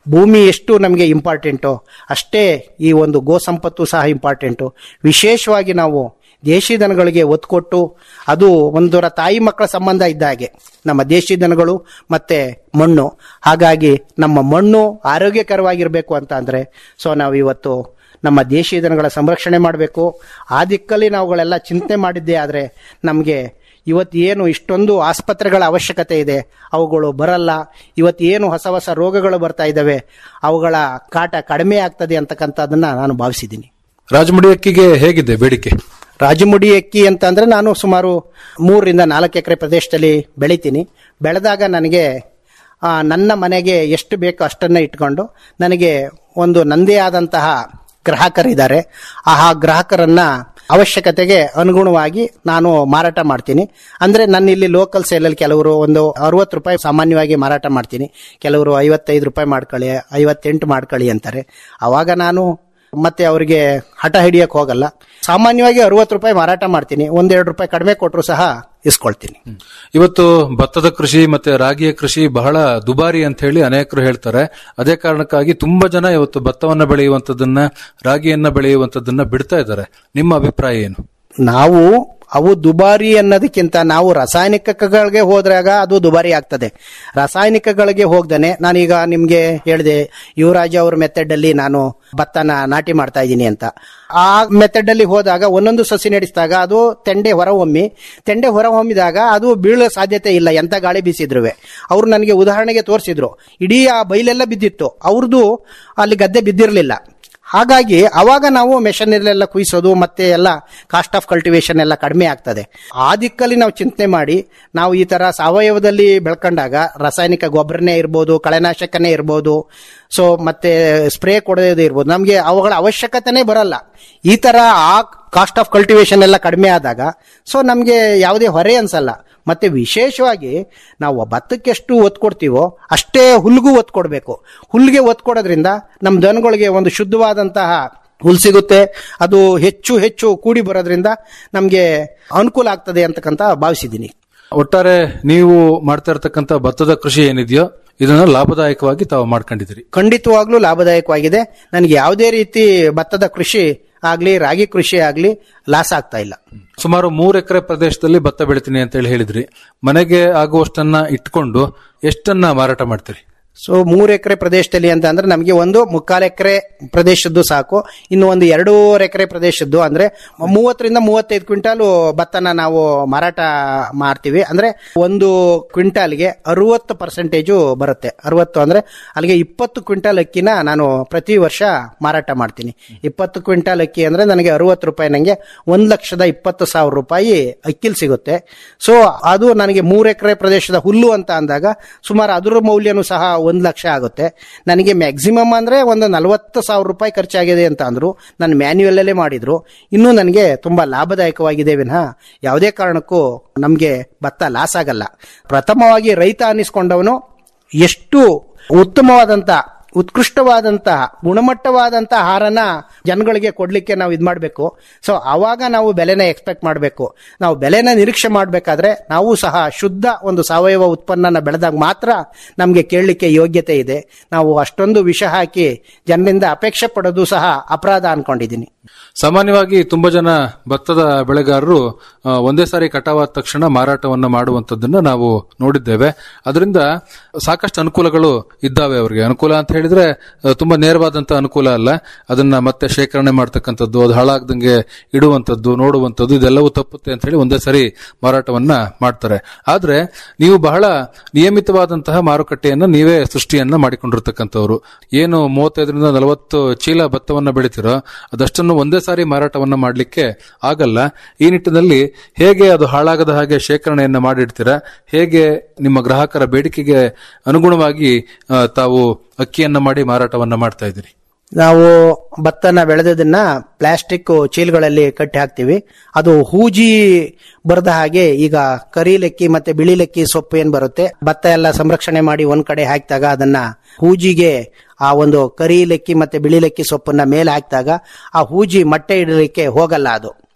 ಭೂಮಿ ಎಷ್ಟು ನಮಗೆ ಇಂಪಾರ್ಟೆಂಟು ಅಷ್ಟೇ ಈ ಒಂದು ಗೋ ಸಂಪತ್ತು ಸಹ ಇಂಪಾರ್ಟೆಂಟು ವಿಶೇಷವಾಗಿ ನಾವು ದೇಶಿ ದನಗಳಿಗೆ ಒತ್ತು ಕೊಟ್ಟು ಅದು ಒಂದರ ತಾಯಿ ಮಕ್ಕಳ ಸಂಬಂಧ ಇದ್ದ ಹಾಗೆ ನಮ್ಮ ದೇಶಿ ದನಗಳು ಮತ್ತೆ ಮಣ್ಣು ಹಾಗಾಗಿ ನಮ್ಮ ಮಣ್ಣು ಆರೋಗ್ಯಕರವಾಗಿರಬೇಕು ಅಂತ ಅಂದ್ರೆ ಸೊ ನಾವು ಇವತ್ತು ನಮ್ಮ ದೇಶಿ ದನಗಳ ಸಂರಕ್ಷಣೆ ಮಾಡಬೇಕು ಆ ದಿಕ್ಕಲ್ಲಿ ನಾವುಗಳೆಲ್ಲ ಚಿಂತನೆ ಮಾಡಿದ್ದೇ ಆದರೆ ನಮಗೆ ಇವತ್ತು ಏನು ಇಷ್ಟೊಂದು ಆಸ್ಪತ್ರೆಗಳ ಅವಶ್ಯಕತೆ ಇದೆ ಅವುಗಳು ಬರಲ್ಲ ಇವತ್ತು ಏನು ಹೊಸ ಹೊಸ ರೋಗಗಳು ಬರ್ತಾ ಇದ್ದಾವೆ ಅವುಗಳ ಕಾಟ ಕಡಿಮೆ ಆಗ್ತದೆ ಅಂತಕ್ಕಂಥದ್ದನ್ನ ನಾನು ಭಾವಿಸಿದ್ದೀನಿ ರಾಜಮುಡಿ ಅಕ್ಕಿಗೆ ಹೇಗಿದೆ ಬೇಡಿಕೆ ರಾಜಮುಡಿ ಅಕ್ಕಿ ಅಂತ ಅಂದ್ರೆ ನಾನು ಸುಮಾರು ಮೂರರಿಂದ ನಾಲ್ಕು ಎಕರೆ ಪ್ರದೇಶದಲ್ಲಿ ಬೆಳಿತೀನಿ ಬೆಳೆದಾಗ ನನಗೆ ಆ, ನನ್ನ ಮನೆಗೆ ಎಷ್ಟು ಬೇಕೋ ಅಷ್ಟನ್ನ ಇಟ್ಕೊಂಡು ನನಗೆ ಒಂದು ನಂದೇ ಆದಂತಹ ಗ್ರಾಹಕರಿದ್ದಾರೆ ಆ ಗ್ರಾಹಕರನ್ನ ಅವಶ್ಯಕತೆಗೆ ಅನುಗುಣವಾಗಿ ನಾನು ಮಾರಾಟ ಮಾಡ್ತೀನಿ ಅಂದ್ರೆ ನನ್ನ ಇಲ್ಲಿ ಲೋಕಲ್ ಸೇಲಲ್ಲಿ ಕೆಲವರು ಒಂದು ಅರವತ್ತು ರೂಪಾಯಿ ಸಾಮಾನ್ಯವಾಗಿ ಮಾರಾಟ ಮಾಡ್ತೀನಿ ಕೆಲವರು ಐವತ್ತೈದು ರೂಪಾಯಿ ಮಾಡ್ಕೊಳ್ಳಿ ಐವತ್ತೆಂಟು ಮಾಡ್ಕೊಳ್ಳಿ ಅಂತಾರೆ ಅವಾಗ ನಾನು ಮತ್ತೆ ಅವರಿಗೆ ಹಠ ಹಿಡಿಯಕ್ಕೆ ಹೋಗಲ್ಲ ಸಾಮಾನ್ಯವಾಗಿ ಅರವತ್ತು ರೂಪಾಯಿ ಮಾರಾಟ ಮಾಡ್ತೀನಿ ಒಂದೆರಡು ರೂಪಾಯಿ ಕಡಿಮೆ ಕೊಟ್ಟರು ಸಹ ಇಸ್ಕೊಳ್ತೀನಿ ಇವತ್ತು ಭತ್ತದ ಕೃಷಿ ಮತ್ತೆ ರಾಗಿಯ ಕೃಷಿ ಬಹಳ ದುಬಾರಿ ಅಂತ ಹೇಳಿ ಅನೇಕರು ಹೇಳ್ತಾರೆ ಅದೇ ಕಾರಣಕ್ಕಾಗಿ ತುಂಬಾ ಜನ ಇವತ್ತು ಭತ್ತವನ್ನ ಬೆಳೆಯುವಂತದನ್ನ ರಾಗಿಯನ್ನ ಬೆಳೆಯುವಂತದನ್ನ ಬಿಡ್ತಾ ಇದ್ದಾರೆ ನಿಮ್ಮ ಅಭಿಪ್ರಾಯ ಏನು ನಾವು ಅವು ದುಬಾರಿ ಅನ್ನೋದಕ್ಕಿಂತ ನಾವು ರಾಸಾಯನಿಕಗಳಿಗೆ ಹೋದ್ರಾಗ ಅದು ದುಬಾರಿ ಆಗ್ತದೆ ರಾಸಾಯನಿಕಗಳಿಗೆ ಹೋಗ್ದೇನೆ ನಾನೀಗ ನಿಮ್ಗೆ ಹೇಳಿದೆ ಯುವರಾಜ ಅವ್ರ ಮೆಥಡ್ ಅಲ್ಲಿ ನಾನು ಭತ್ತನ ನಾಟಿ ಮಾಡ್ತಾ ಇದ್ದೀನಿ ಅಂತ ಆ ಮೆಥಡ್ ಅಲ್ಲಿ ಹೋದಾಗ ಒಂದೊಂದು ಸಸಿ ನಡೆಸಿದಾಗ ಅದು ತೆಂಡೆ ಹೊರಹೊಮ್ಮಿ ತೆಂಡೆ ಹೊರಹೊಮ್ಮಿದಾಗ ಅದು ಬೀಳೋ ಸಾಧ್ಯತೆ ಇಲ್ಲ ಎಂತ ಗಾಳಿ ಬೀಸಿದ್ರುವೆ ಅವ್ರು ನನಗೆ ಉದಾಹರಣೆಗೆ ತೋರಿಸಿದ್ರು ಇಡೀ ಆ ಬೈಲೆಲ್ಲ ಬಿದ್ದಿತ್ತು ಅವ್ರದ್ದು ಅಲ್ಲಿ ಗದ್ದೆ ಬಿದ್ದಿರಲಿಲ್ಲ ಹಾಗಾಗಿ ಅವಾಗ ನಾವು ಮೆಷಿನರಿಲೆಲ್ಲ ಕುಯಿಸೋದು ಮತ್ತೆ ಎಲ್ಲ ಕಾಸ್ಟ್ ಆಫ್ ಕಲ್ಟಿವೇಶನ್ ಎಲ್ಲ ಕಡಿಮೆ ಆಗ್ತದೆ ಆ ದಿಕ್ಕಲ್ಲಿ ನಾವು ಚಿಂತನೆ ಮಾಡಿ ನಾವು ಈ ತರ ಸಾವಯವದಲ್ಲಿ ಬೆಳ್ಕೊಂಡಾಗ ರಾಸಾಯನಿಕ ಗೊಬ್ಬರನೇ ಇರ್ಬೋದು ಕಳೆನಾಶಕನೇ ಇರ್ಬೋದು ಸೊ ಮತ್ತೆ ಸ್ಪ್ರೇ ಕೊಡೋದೇ ಇರ್ಬೋದು ನಮಗೆ ಅವುಗಳ ಅವಶ್ಯಕತೆನೇ ಬರಲ್ಲ ಈ ತರ ಆ ಕಾಸ್ಟ್ ಆಫ್ ಕಲ್ಟಿವೇಶನ್ ಎಲ್ಲ ಕಡಿಮೆ ಆದಾಗ ಸೊ ನಮಗೆ ಯಾವುದೇ ಹೊರೆ ಅನ್ಸಲ್ಲ ಮತ್ತೆ ವಿಶೇಷವಾಗಿ ನಾವು ಭತ್ತಕ್ಕೆ ಎಷ್ಟು ಒತ್ತು ಕೊಡ್ತೀವೋ ಅಷ್ಟೇ ಹುಲ್ಗೂ ಒತ್ತು ಕೊಡಬೇಕು ಹುಲ್ಗೆ ಒತ್ತು ಕೊಡೋದ್ರಿಂದ ನಮ್ಮ ದನಗಳಿಗೆ ಒಂದು ಶುದ್ಧವಾದಂತಹ ಹುಲ್ ಸಿಗುತ್ತೆ ಅದು ಹೆಚ್ಚು ಹೆಚ್ಚು ಕೂಡಿ ಬರೋದ್ರಿಂದ ನಮಗೆ ಅನುಕೂಲ ಆಗ್ತದೆ ಅಂತಕ್ಕಂತ ಭಾವಿಸಿದ್ದೀನಿ ಒಟ್ಟಾರೆ ನೀವು ಮಾಡ್ತಾ ಇರತಕ್ಕಂತ ಭತ್ತದ ಕೃಷಿ ಏನಿದೆಯೋ ಇದನ್ನ ಲಾಭದಾಯಕವಾಗಿ ತಾವು ಮಾಡ್ಕೊಂಡಿದ್ದೀರಿ ಖಂಡಿತವಾಗ್ಲೂ ಲಾಭದಾಯಕವಾಗಿದೆ ನನಗೆ ಯಾವುದೇ ರೀತಿ ಭತ್ತದ ಕೃಷಿ ಆಗ್ಲಿ ರಾಗಿ ಕೃಷಿ ಆಗ್ಲಿ ಲಾಸ್ ಆಗ್ತಾ ಇಲ್ಲ ಸುಮಾರು ಮೂರು ಎಕರೆ ಪ್ರದೇಶದಲ್ಲಿ ಭತ್ತ ಬೆಳಿತೀನಿ ಅಂತ ಹೇಳಿ ಹೇಳಿದ್ರಿ ಮನೆಗೆ ಆಗುವಷ್ಟನ್ನ ಇಟ್ಕೊಂಡು ಎಷ್ಟನ್ನ ಮಾರಾಟ ಮಾಡ್ತೀರಿ ಸೊ ಮೂರು ಎಕರೆ ಪ್ರದೇಶದಲ್ಲಿ ಅಂತ ಅಂದ್ರೆ ನಮಗೆ ಒಂದು ಮುಕ್ಕಾಲು ಎಕರೆ ಪ್ರದೇಶದ್ದು ಸಾಕು ಇನ್ನು ಒಂದು ಎರಡೂವರೆ ಎಕರೆ ಪ್ರದೇಶದ್ದು ಅಂದ್ರೆ ಮೂವತ್ತರಿಂದ ಮೂವತ್ತೈದು ಕ್ವಿಂಟಾಲು ಭತ್ತನ ನಾವು ಮಾರಾಟ ಮಾಡ್ತೀವಿ ಅಂದ್ರೆ ಒಂದು ಕ್ವಿಂಟಾಲ್ಗೆ ಅರವತ್ತು ಪರ್ಸೆಂಟೇಜು ಬರುತ್ತೆ ಅರವತ್ತು ಅಂದ್ರೆ ಅಲ್ಲಿಗೆ ಇಪ್ಪತ್ತು ಕ್ವಿಂಟಾಲ್ ಅಕ್ಕಿನ ನಾನು ಪ್ರತಿ ವರ್ಷ ಮಾರಾಟ ಮಾಡ್ತೀನಿ ಇಪ್ಪತ್ತು ಕ್ವಿಂಟಾಲ್ ಅಕ್ಕಿ ಅಂದ್ರೆ ನನಗೆ ಅರವತ್ತು ರೂಪಾಯಿ ನನಗೆ ಒಂದು ಲಕ್ಷದ ಇಪ್ಪತ್ತು ಸಾವಿರ ರೂಪಾಯಿ ಅಕ್ಕಿಲ್ ಸಿಗುತ್ತೆ ಸೊ ಅದು ನನಗೆ ಮೂರು ಎಕರೆ ಪ್ರದೇಶದ ಹುಲ್ಲು ಅಂತ ಅಂದಾಗ ಸುಮಾರು ಅದರ ಮೌಲ್ಯನೂ ಸಹ ಒಂದು ಲಕ್ಷ ಆಗುತ್ತೆ ನನಗೆ ಮ್ಯಾಕ್ಸಿಮಮ್ ಅಂದ್ರೆ ಒಂದು ನಲವತ್ತು ಸಾವಿರ ರೂಪಾಯಿ ಖರ್ಚಾಗಿದೆ ಅಂತ ಅಂದ್ರು ನಾನು ಮ್ಯಾನ್ಯುಯಲ್ ಅಲ್ಲೇ ಮಾಡಿದ್ರು ಇನ್ನೂ ನನಗೆ ತುಂಬಾ ಲಾಭದಾಯಕವಾಗಿದೆ ವಿನಃ ಯಾವುದೇ ಕಾರಣಕ್ಕೂ ನಮಗೆ ಭತ್ತ ಲಾಸ್ ಆಗಲ್ಲ ಪ್ರಥಮವಾಗಿ ರೈತ ಅನ್ನಿಸ್ಕೊಂಡವನು ಎಷ್ಟು ಉತ್ತಮವಾದಂತ ಉತ್ಕೃಷ್ಟವಾದಂತಹ ಗುಣಮಟ್ಟವಾದಂತಹ ಆಹಾರನ ಜನಗಳಿಗೆ ಕೊಡ್ಲಿಕ್ಕೆ ನಾವು ಇದು ಮಾಡಬೇಕು ಸೊ ಆವಾಗ ನಾವು ಬೆಲೆನ ಎಕ್ಸ್ಪೆಕ್ಟ್ ಮಾಡಬೇಕು ನಾವು ಬೆಲೆನ ನಿರೀಕ್ಷೆ ಮಾಡಬೇಕಾದ್ರೆ ನಾವು ಸಹ ಶುದ್ಧ ಒಂದು ಸಾವಯವ ಉತ್ಪನ್ನನ ಬೆಳೆದಾಗ ಮಾತ್ರ ನಮಗೆ ಕೇಳಲಿಕ್ಕೆ ಯೋಗ್ಯತೆ ಇದೆ ನಾವು ಅಷ್ಟೊಂದು ವಿಷ ಹಾಕಿ ಜನರಿಂದ ಅಪೇಕ್ಷೆ ಪಡೋದು ಸಹ ಅಪರಾಧ ಅನ್ಕೊಂಡಿದ್ದೀನಿ ಸಾಮಾನ್ಯವಾಗಿ ತುಂಬಾ ಜನ ಭತ್ತದ ಬೆಳೆಗಾರರು ಆ, ಒಂದೇ ಸಾರಿ ಕಟಾವಾದ ತಕ್ಷಣ ಮಾರಾಟವನ್ನ ಮಾಡುವಂತದ್ದನ್ನ ನಾವು ನೋಡಿದ್ದೇವೆ ಅದರಿಂದ ಸಾಕಷ್ಟು ಅನುಕೂಲಗಳು ಇದ್ದಾವೆ ಅವರಿಗೆ ಅನುಕೂಲ ಅಂತ ಹೇಳಿದ್ರೆ ಆ, ತುಂಬಾ ನೇರವಾದಂತ ಅನುಕೂಲ ಅಲ್ಲ ಅದನ್ನ ಮತ್ತೆ ಶೇಖರಣೆ ಮಾಡ್ತಕ್ಕಂಥದ್ದು ಅದು ಹಾಳಾಗ್ದಂಗೆ ಇಡುವಂತದ್ದು ನೋಡುವಂತದ್ದು ಇದೆಲ್ಲವೂ ತಪ್ಪುತ್ತೆ ಅಂತ ಹೇಳಿ ಒಂದೇ ಸಾರಿ ಮಾರಾಟವನ್ನ ಮಾಡ್ತಾರೆ ಆದ್ರೆ ನೀವು ಬಹಳ ನಿಯಮಿತವಾದಂತಹ ಮಾರುಕಟ್ಟೆಯನ್ನ ನೀವೇ ಸೃಷ್ಟಿಯನ್ನ ಮಾಡಿಕೊಂಡಿರ್ತಕ್ಕಂಥವ್ರು ಏನು ಮೂವತ್ತೈದರಿಂದ ನಲವತ್ತು ಚೀಲ ಭತ್ತವನ್ನ ಬೆಳಿತೀರೋ ಅದಷ್ಟನ್ನು ಒಂದೇ ಸಾರಿ ಮಾರಾಟವನ್ನ ಮಾಡಲಿಕ್ಕೆ ಆಗಲ್ಲ ಈ ನಿಟ್ಟಿನಲ್ಲಿ ಹೇಗೆ ಅದು ಹಾಳಾಗದ ಹಾಗೆ ಶೇಖರಣೆಯನ್ನ ಮಾಡಿಡ್ತೀರಾ ಹೇಗೆ ನಿಮ್ಮ ಗ್ರಾಹಕರ ಬೇಡಿಕೆಗೆ ಅನುಗುಣವಾಗಿ ಆ, ತಾವು ಅಕ್ಕಿಯನ್ನ ಮಾಡಿ ಮಾರಾಟವನ್ನ ಮಾಡ್ತಾ ಇದ್ದೀರಿ ನಾವು ಭತ್ತನ ಬೆಳೆದದನ್ನ ಪ್ಲಾಸ್ಟಿಕ್ ಚೀಲಗಳಲ್ಲಿ ಕಟ್ಟಿ ಹಾಕ್ತಿವಿ ಅದು ಹೂಜಿ ಬರದ ಹಾಗೆ ಈಗ ಕರಿ ಲೆಕ್ಕಿ ಮತ್ತೆ ಬಿಳಿ ಲೆಕ್ಕಿ ಸೊಪ್ಪು ಏನ್ ಬರುತ್ತೆ ಭತ್ತ ಎಲ್ಲ ಸಂರಕ್ಷಣೆ ಮಾಡಿ ಒಂದ್ ಕಡೆ ಹಾಕಿದಾಗ ಅದನ್ನ ಹೂಜಿಗೆ ಆ ಒಂದು ಕರಿ ಲೆಕ್ಕಿ ಮತ್ತೆ ಬಿಳಿ ಲೆಕ್ಕಿ ಸೊಪ್ಪನ್ನ ಮೇಲೆ ಹಾಕಿದಾಗ ಆ ಹೂಜಿ ಮೊಟ್ಟೆ ಇಡಲಿಕ್ಕೆ ಹೋಗಲ್ಲ ಅದು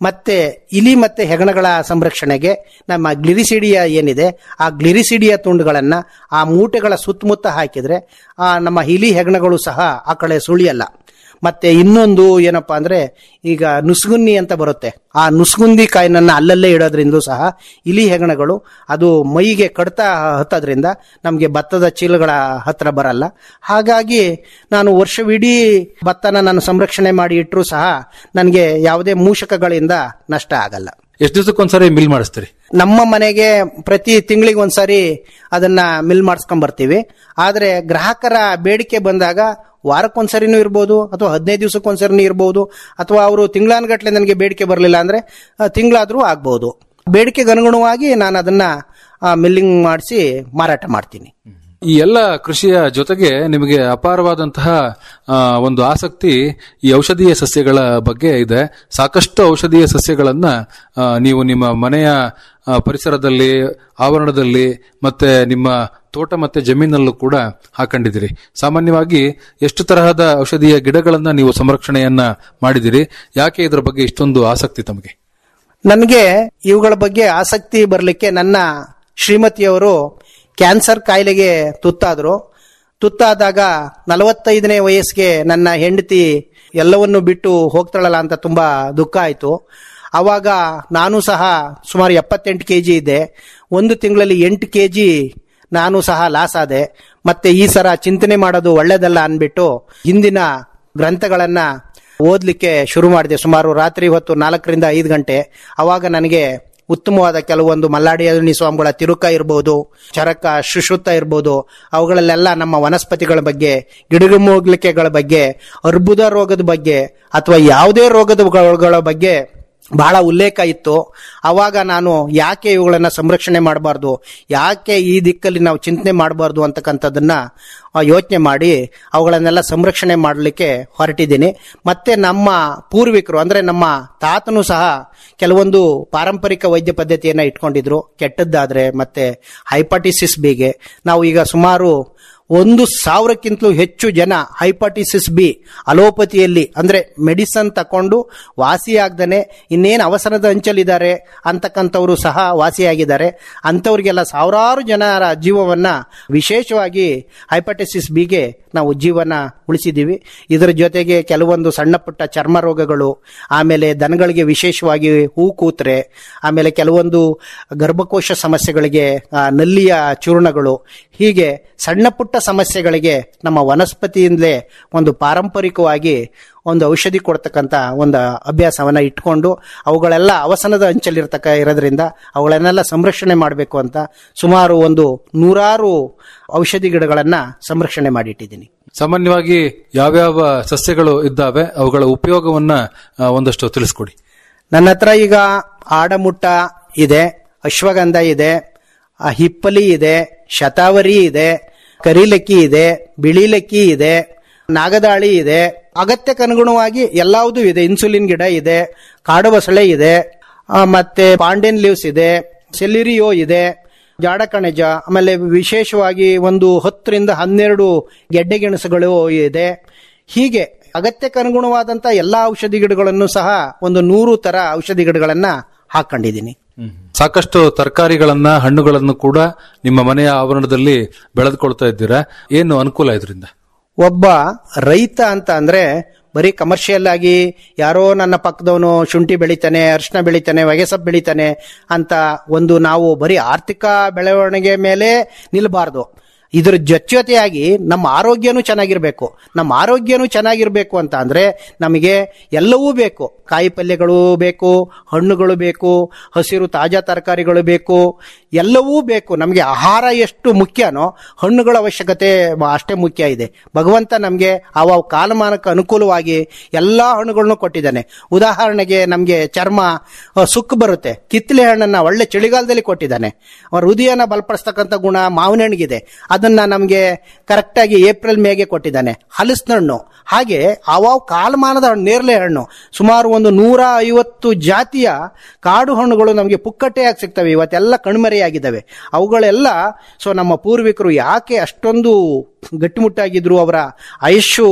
ಮತ್ತೆ ಇಲಿ ಮತ್ತೆ ಹೆಗಣಗಳ ಸಂರಕ್ಷಣೆಗೆ ನಮ್ಮ ಗ್ಲಿರಿಸಿಡಿಯಾ ಏನಿದೆ ಆ ಗ್ಲಿರಿಸಿಡಿಯಾ ತುಂಡುಗಳನ್ನ ಆ ಮೂಟೆಗಳ ಸುತ್ತಮುತ್ತ ಹಾಕಿದ್ರೆ ಆ ನಮ್ಮ ಇಲಿ ಹೆಗಣಗಳು ಸಹ ಆ ಕಡೆ ಸುಳಿಯಲ್ಲ ಮತ್ತೆ ಇನ್ನೊಂದು ಏನಪ್ಪಾ ಅಂದ್ರೆ ಈಗ ನುಸ್ಗುನ್ನಿ ಅಂತ ಬರುತ್ತೆ ಆ ನುಸ್ಗುಂದಿ ಕಾಯಿನನ್ನ ಅಲ್ಲಲ್ಲೇ ಇಡೋದ್ರಿಂದ ಸಹ ಇಲಿ ಹೆಗಣಗಳು ಅದು ಮೈಗೆ ಕಡ್ತಾ ಹತ್ತೋದ್ರಿಂದ ನಮಗೆ ಭತ್ತದ ಚೀಲಗಳ ಹತ್ರ ಬರಲ್ಲ ಹಾಗಾಗಿ ನಾನು ವರ್ಷವಿಡೀ ಭತ್ತನ ನಾನು ಸಂರಕ್ಷಣೆ ಮಾಡಿ ಇಟ್ಟರು ಸಹ ನನಗೆ ಯಾವುದೇ ಮೂಷಕಗಳಿಂದ ನಷ್ಟ ಆಗಲ್ಲ ಎಷ್ಟು ದಿವಸಕ್ಕೊಂದ್ಸರಿ ಮಿಲ್ ಮಾಡಿಸ್ತೀರಿ ನಮ್ಮ ಮನೆಗೆ ಪ್ರತಿ ತಿಂಗಳಿಗೆ ಒಂದ್ಸರಿ ಅದನ್ನ ಮಿಲ್ ಮಾಡಿಸ್ಕೊಂಡ್ ಬರ್ತೀವಿ ಆದ್ರೆ ಗ್ರಾಹಕರ ಬೇಡಿಕೆ ಬಂದಾಗ ವಾರಕ್ಕೊಂದ್ಸರಿನೂ ಇರ್ಬೋದು ಅಥವಾ ಹದಿನೈದು ದಿವಸಕ್ಕೊಂದ್ಸರಿನೂ ಇರ್ಬೋದು ಅಥವಾ ಅವರು ತಿಂಗಳಾನ್ಗಟ್ಲೆ ನನಗೆ ಬೇಡಿಕೆ ಬರಲಿಲ್ಲ ಅಂದ್ರೆ ತಿಂಗಳಾದ್ರೂ ಆಗ್ಬೋದು ಬೇಡಿಕೆಗೆ ಅನುಗುಣವಾಗಿ ನಾನು ಅದನ್ನ ಮಿಲ್ಲಿಂಗ್ ಮಾಡಿಸಿ ಮಾರಾಟ ಮಾಡ್ತೀನಿ ಈ ಎಲ್ಲ ಕೃಷಿಯ ಜೊತೆಗೆ ನಿಮಗೆ ಅಪಾರವಾದಂತಹ ಆ, ಒಂದು ಆಸಕ್ತಿ ಈ ಔಷಧೀಯ ಸಸ್ಯಗಳ ಬಗ್ಗೆ ಇದೆ ಸಾಕಷ್ಟು ಔಷಧೀಯ ಸಸ್ಯಗಳನ್ನ ಆ, ನೀವು ನಿಮ್ಮ ಮನೆಯ ಆ, ಪರಿಸರದಲ್ಲಿ ಆವರಣದಲ್ಲಿ ಮತ್ತೆ ನಿಮ್ಮ ತೋಟ ಮತ್ತೆ ಜಮೀನಲ್ಲೂ ಕೂಡ ಹಾಕೊಂಡಿದ್ದೀರಿ ಸಾಮಾನ್ಯವಾಗಿ ಎಷ್ಟು ತರಹದ ಔಷಧೀಯ ಗಿಡಗಳನ್ನ ನೀವು ಸಂರಕ್ಷಣೆಯನ್ನ ಮಾಡಿದಿರಿ ಯಾಕೆ ಇದರ ಬಗ್ಗೆ ಇಷ್ಟೊಂದು ಆಸಕ್ತಿ ತಮಗೆ ನನಗೆ ಇವುಗಳ ಬಗ್ಗೆ ಆಸಕ್ತಿ ಬರಲಿಕ್ಕೆ ನನ್ನ ಶ್ರೀಮತಿಯವರು ಕ್ಯಾನ್ಸರ್ ಕಾಯಿಲೆಗೆ ತುತ್ತಾದ್ರು ತುತ್ತಾದಾಗ ನಲವತ್ತೈದನೇ ವಯಸ್ಸಿಗೆ ನನ್ನ ಹೆಂಡತಿ ಎಲ್ಲವನ್ನು ಬಿಟ್ಟು ಹೋಗ್ತಾಳಲ್ಲ ಅಂತ ತುಂಬಾ ದುಃಖ ಆಯಿತು ಆವಾಗ ನಾನು ಸಹ ಸುಮಾರು ಎಪ್ಪತ್ತೆಂಟು ಕೆ ಜಿ ಇದ್ದೆ ಒಂದು ತಿಂಗಳಲ್ಲಿ ಎಂಟು ಕೆ ಜಿ ನಾನು ಸಹ ಲಾಸ್ ಆದೆ ಮತ್ತೆ ಈ ಸರ ಚಿಂತನೆ ಮಾಡೋದು ಒಳ್ಳೇದಲ್ಲ ಅನ್ಬಿಟ್ಟು ಹಿಂದಿನ ಗ್ರಂಥಗಳನ್ನ ಓದ್ಲಿಕ್ಕೆ ಶುರು ಮಾಡಿದೆ ಸುಮಾರು ರಾತ್ರಿ ಹೊತ್ತು ನಾಲ್ಕರಿಂದ ಐದು ಗಂಟೆ ಅವಾಗ ನನಗೆ ಉತ್ತಮವಾದ ಕೆಲವೊಂದು ಮಲ್ಲಾಡಿಯನಿ ಸ್ವಾಮಿಗಳ ತಿರುಕ ಇರ್ಬೋದು ಚರಕ ಶುಶ್ರುತ ಇರ್ಬೋದು ಅವುಗಳಲ್ಲೆಲ್ಲ ನಮ್ಮ ವನಸ್ಪತಿಗಳ ಬಗ್ಗೆ ಗಿಡಮೂಲಿಕೆಗಳ ಬಗ್ಗೆ ಅರ್ಬುದ ರೋಗದ ಬಗ್ಗೆ ಅಥವಾ ಯಾವುದೇ ರೋಗದ ಬಗ್ಗೆ ಬಹಳ ಉಲ್ಲೇಖ ಇತ್ತು ಅವಾಗ ನಾನು ಯಾಕೆ ಇವುಗಳನ್ನ ಸಂರಕ್ಷಣೆ ಮಾಡಬಾರ್ದು ಯಾಕೆ ಈ ದಿಕ್ಕಲ್ಲಿ ನಾವು ಚಿಂತನೆ ಮಾಡಬಾರ್ದು ಅಂತಕ್ಕಂಥದ್ದನ್ನ ಯೋಚನೆ ಮಾಡಿ ಅವುಗಳನ್ನೆಲ್ಲ ಸಂರಕ್ಷಣೆ ಮಾಡಲಿಕ್ಕೆ ಹೊರಟಿದ್ದೀನಿ ಮತ್ತೆ ನಮ್ಮ ಪೂರ್ವಿಕರು ಅಂದ್ರೆ ನಮ್ಮ ತಾತನು ಸಹ ಕೆಲವೊಂದು ಪಾರಂಪರಿಕ ವೈದ್ಯ ಪದ್ಧತಿಯನ್ನ ಇಟ್ಕೊಂಡಿದ್ರು ಕೆಟ್ಟದ್ದಾದ್ರೆ ಮತ್ತೆ ಹೈಪಾಟಿಸಿಸ್ ಬಿಗೆ ನಾವು ಈಗ ಸುಮಾರು ಒಂದು ಸಾವಿರಕ್ಕಿಂತಲೂ ಹೆಚ್ಚು ಜನ ಹೈಪಾಟಿಸಿಸ್ ಬಿ ಅಲೋಪತಿಯಲ್ಲಿ ಅಂದ್ರೆ ಮೆಡಿಸನ್ ತಕೊಂಡು ವಾಸಿಯಾಗ್ದನೆ ಇನ್ನೇನು ಅವಸರದ ಅಂಚಲಿದ್ದಾರೆ ಅಂತಕ್ಕಂಥವ್ರು ಸಹ ವಾಸಿಯಾಗಿದ್ದಾರೆ ಅಂಥವ್ರಿಗೆಲ್ಲ ಸಾವಿರಾರು ಜನರ ಜೀವವನ್ನ ವಿಶೇಷವಾಗಿ ಹೈಪಾಟಿಸಿಸ್ ಬಿಗೆ ನಾವು ಜೀವನ ಉಳಿಸಿದ್ದೀವಿ ಇದರ ಜೊತೆಗೆ ಕೆಲವೊಂದು ಸಣ್ಣ ಪುಟ್ಟ ಚರ್ಮ ರೋಗಗಳು ಆಮೇಲೆ ದನಗಳಿಗೆ ವಿಶೇಷವಾಗಿ ಹೂ ಕೂತ್ರೆ ಆಮೇಲೆ ಕೆಲವೊಂದು ಗರ್ಭಕೋಶ ಸಮಸ್ಯೆಗಳಿಗೆ ಆ, ನಲ್ಲಿಯ ಚೂರ್ಣಗಳು ಹೀಗೆ ಸಣ್ಣ ಪುಟ್ಟ ಸಮಸ್ಯೆಗಳಿಗೆ ನಮ್ಮ ವನಸ್ಪತಿಯಿಂದಲೇ ಒಂದು ಪಾರಂಪರಿಕವಾಗಿ ಒಂದು ಔಷಧಿ ಕೊಡ್ತಕ್ಕಂಥ ಒಂದು ಅಭ್ಯಾಸವನ್ನ ಇಟ್ಕೊಂಡು ಅವುಗಳೆಲ್ಲ ಅವಸನದ ಅಂಚಲಿರ್ತಕ್ಕ ಇರೋದ್ರಿಂದ ಅವುಗಳನ್ನೆಲ್ಲ ಸಂರಕ್ಷಣೆ ಮಾಡಬೇಕು ಅಂತ ಸುಮಾರು ಒಂದು ನೂರಾರು ಔಷಧಿ ಗಿಡಗಳನ್ನ ಸಂರಕ್ಷಣೆ ಮಾಡಿಟ್ಟಿದ್ದೀನಿ ಸಾಮಾನ್ಯವಾಗಿ ಯಾವ್ಯಾವ ಸಸ್ಯಗಳು ಇದ್ದಾವೆ ಅವುಗಳ ಉಪಯೋಗವನ್ನ ಆ, ಒಂದಷ್ಟು ತಿಳಿಸ್ಕೊಡಿ ನನ್ನ ಹತ್ರ ಈಗ ಆಡಮುಟ್ಟ ಇದೆ ಅಶ್ವಗಂಧ ಇದೆ ಆ, ಹಿಪ್ಪಲಿ ಇದೆ ಶತಾವರಿ ಇದೆ ಕರಿಲಕ್ಕಿ ಇದೆ ಬಿಳಿಲಕ್ಕಿ ಇದೆ ನಾಗದಾಳಿ ಇದೆ ಅಗತ್ಯಕ್ಕನುಗುಣವಾಗಿ ಎಲ್ಲವುದೂ ಇದೆ ಇನ್ಸುಲಿನ್ ಗಿಡ ಇದೆ ಕಾಡು ಬಸಳೆ ಇದೆ ಆ, ಮತ್ತೆ ಪಾಂಡೆನ್ ಲೀವ್ಸ್ ಇದೆ ಸೆಲಿರಿಯೋ ಇದೆ ಜಾಡ ಕಣಜ ಆಮೇಲೆ ವಿಶೇಷವಾಗಿ ಒಂದು ಹತ್ತರಿಂದ ಹನ್ನೆರಡು ಗೆಡ್ಡೆ ಗೆಣಸುಗಳು ಇದೆ ಹೀಗೆ ಅಗತ್ಯಕ್ಕನುಗುಣವಾದಂತ ಎಲ್ಲಾ ಔಷಧಿ ಗಿಡಗಳನ್ನು ಸಹ ಒಂದು ನೂರು ತರ ಔಷಧಿ ಗಿಡಗಳನ್ನ ಹಾಕೊಂಡಿದ್ದೀನಿ ಸಾಕಷ್ಟು ತರಕಾರಿಗಳನ್ನ ಹಣ್ಣುಗಳನ್ನು ಕೂಡ ನಿಮ್ಮ ಮನೆಯ ಆವರಣದಲ್ಲಿ ಬೆಳೆದುಕೊಳ್ತಾ ಇದ್ದೀರಾ ಏನು ಅನುಕೂಲ ಇದರಿಂದ ಒಬ್ಬ ರೈತ ಅಂತ ಅಂದ್ರೆ ಬರೀ ಕಮರ್ಷಿಯಲ್ ಆಗಿ ಯಾರೋ ನನ್ನ ಪಕ್ಕದವನು ಶುಂಠಿ ಬೆಳಿತಾನೆ ಅರಿಶಿನ ಬೆಳಿತಾನೆ ಹೊಗೆಸೊಪ್ಪು ಬೆಳಿತಾನೆ ಅಂತ ಒಂದು ನಾವು ಬರೀ ಆರ್ಥಿಕ ಬೆಳವಣಿಗೆ ಮೇಲೆ ನಿಲ್ಬಾರ್ದು ಇದ್ರ ಜೊತೆಯಾಗಿ ನಮ್ಮ ಆರೋಗ್ಯನೂ ಚೆನ್ನಾಗಿರ್ಬೇಕು ನಮ್ಮ ಆರೋಗ್ಯನೂ ಚೆನ್ನಾಗಿರ್ಬೇಕು ಅಂತ ಅಂದ್ರೆ ನಮಗೆ ಎಲ್ಲವೂ ಬೇಕು ಕಾಯಿ ಪಲ್ಯಗಳು ಬೇಕು ಹಣ್ಣುಗಳು ಬೇಕು ಹಸಿರು ತಾಜಾ ತರಕಾರಿಗಳು ಬೇಕು ಎಲ್ಲವೂ ಬೇಕು ನಮಗೆ ಆಹಾರ ಎಷ್ಟು ಮುಖ್ಯನೋ ಹಣ್ಣುಗಳ ಅವಶ್ಯಕತೆ ಅಷ್ಟೇ ಮುಖ್ಯ ಇದೆ ಭಗವಂತ ನಮಗೆ ಅವ ಕಾಲಮಾನಕ್ಕೆ ಅನುಕೂಲವಾಗಿ ಎಲ್ಲಾ ಹಣ್ಣುಗಳನ್ನು ಕೊಟ್ಟಿದ್ದಾನೆ ಉದಾಹರಣೆಗೆ ನಮಗೆ ಚರ್ಮ ಅಹ್, ಸುಕ್ಕು ಬರುತ್ತೆ ಕಿತ್ತಲೆ ಹಣ್ಣನ್ನ ಒಳ್ಳೆ ಚಳಿಗಾಲದಲ್ಲಿ ಕೊಟ್ಟಿದ್ದಾನೆ ಅವ್ರ ಹೃದಯನ ಬಲಪಡಿಸ್ತಕ್ಕಂಥ ಗುಣ ಮಾವಿನ ಹಣ್ಣಿಗಿದೆ ಅದನ್ನ ನಮಗೆ ಕರೆಕ್ಟಾಗಿ ಏಪ್ರಿಲ್ ಮೇಗೆ ಕೊಟ್ಟಿದ್ದಾನೆ ಹಲಸಿನ ಹಣ್ಣು ಹಾಗೆ ಅವಾವ ಕಾಲಮಾನದ ಹಣ್ಣು ನೇರಳೆ ಹಣ್ಣು ಸುಮಾರು ಒಂದು ನೂರ ಐವತ್ತು ಜಾತಿಯ ಕಾಡು ಹಣ್ಣುಗಳು ನಮಗೆ ಪುಕ್ಕಟ್ಟೆಯಾಗಿ ಸಿಗ್ತವೆ ಇವತ್ತೆಲ್ಲ ಕಣ್ಮರೆಯಾಗಿದ್ದಾವೆ ಅವುಗಳೆಲ್ಲ ಸೊ ನಮ್ಮ ಪೂರ್ವಿಕರು ಯಾಕೆ ಅಷ್ಟೊಂದು ಗಟ್ಟಿಮುಟ್ಟಾಗಿದ್ರು ಅವರ ಆಯುಷ್ಯು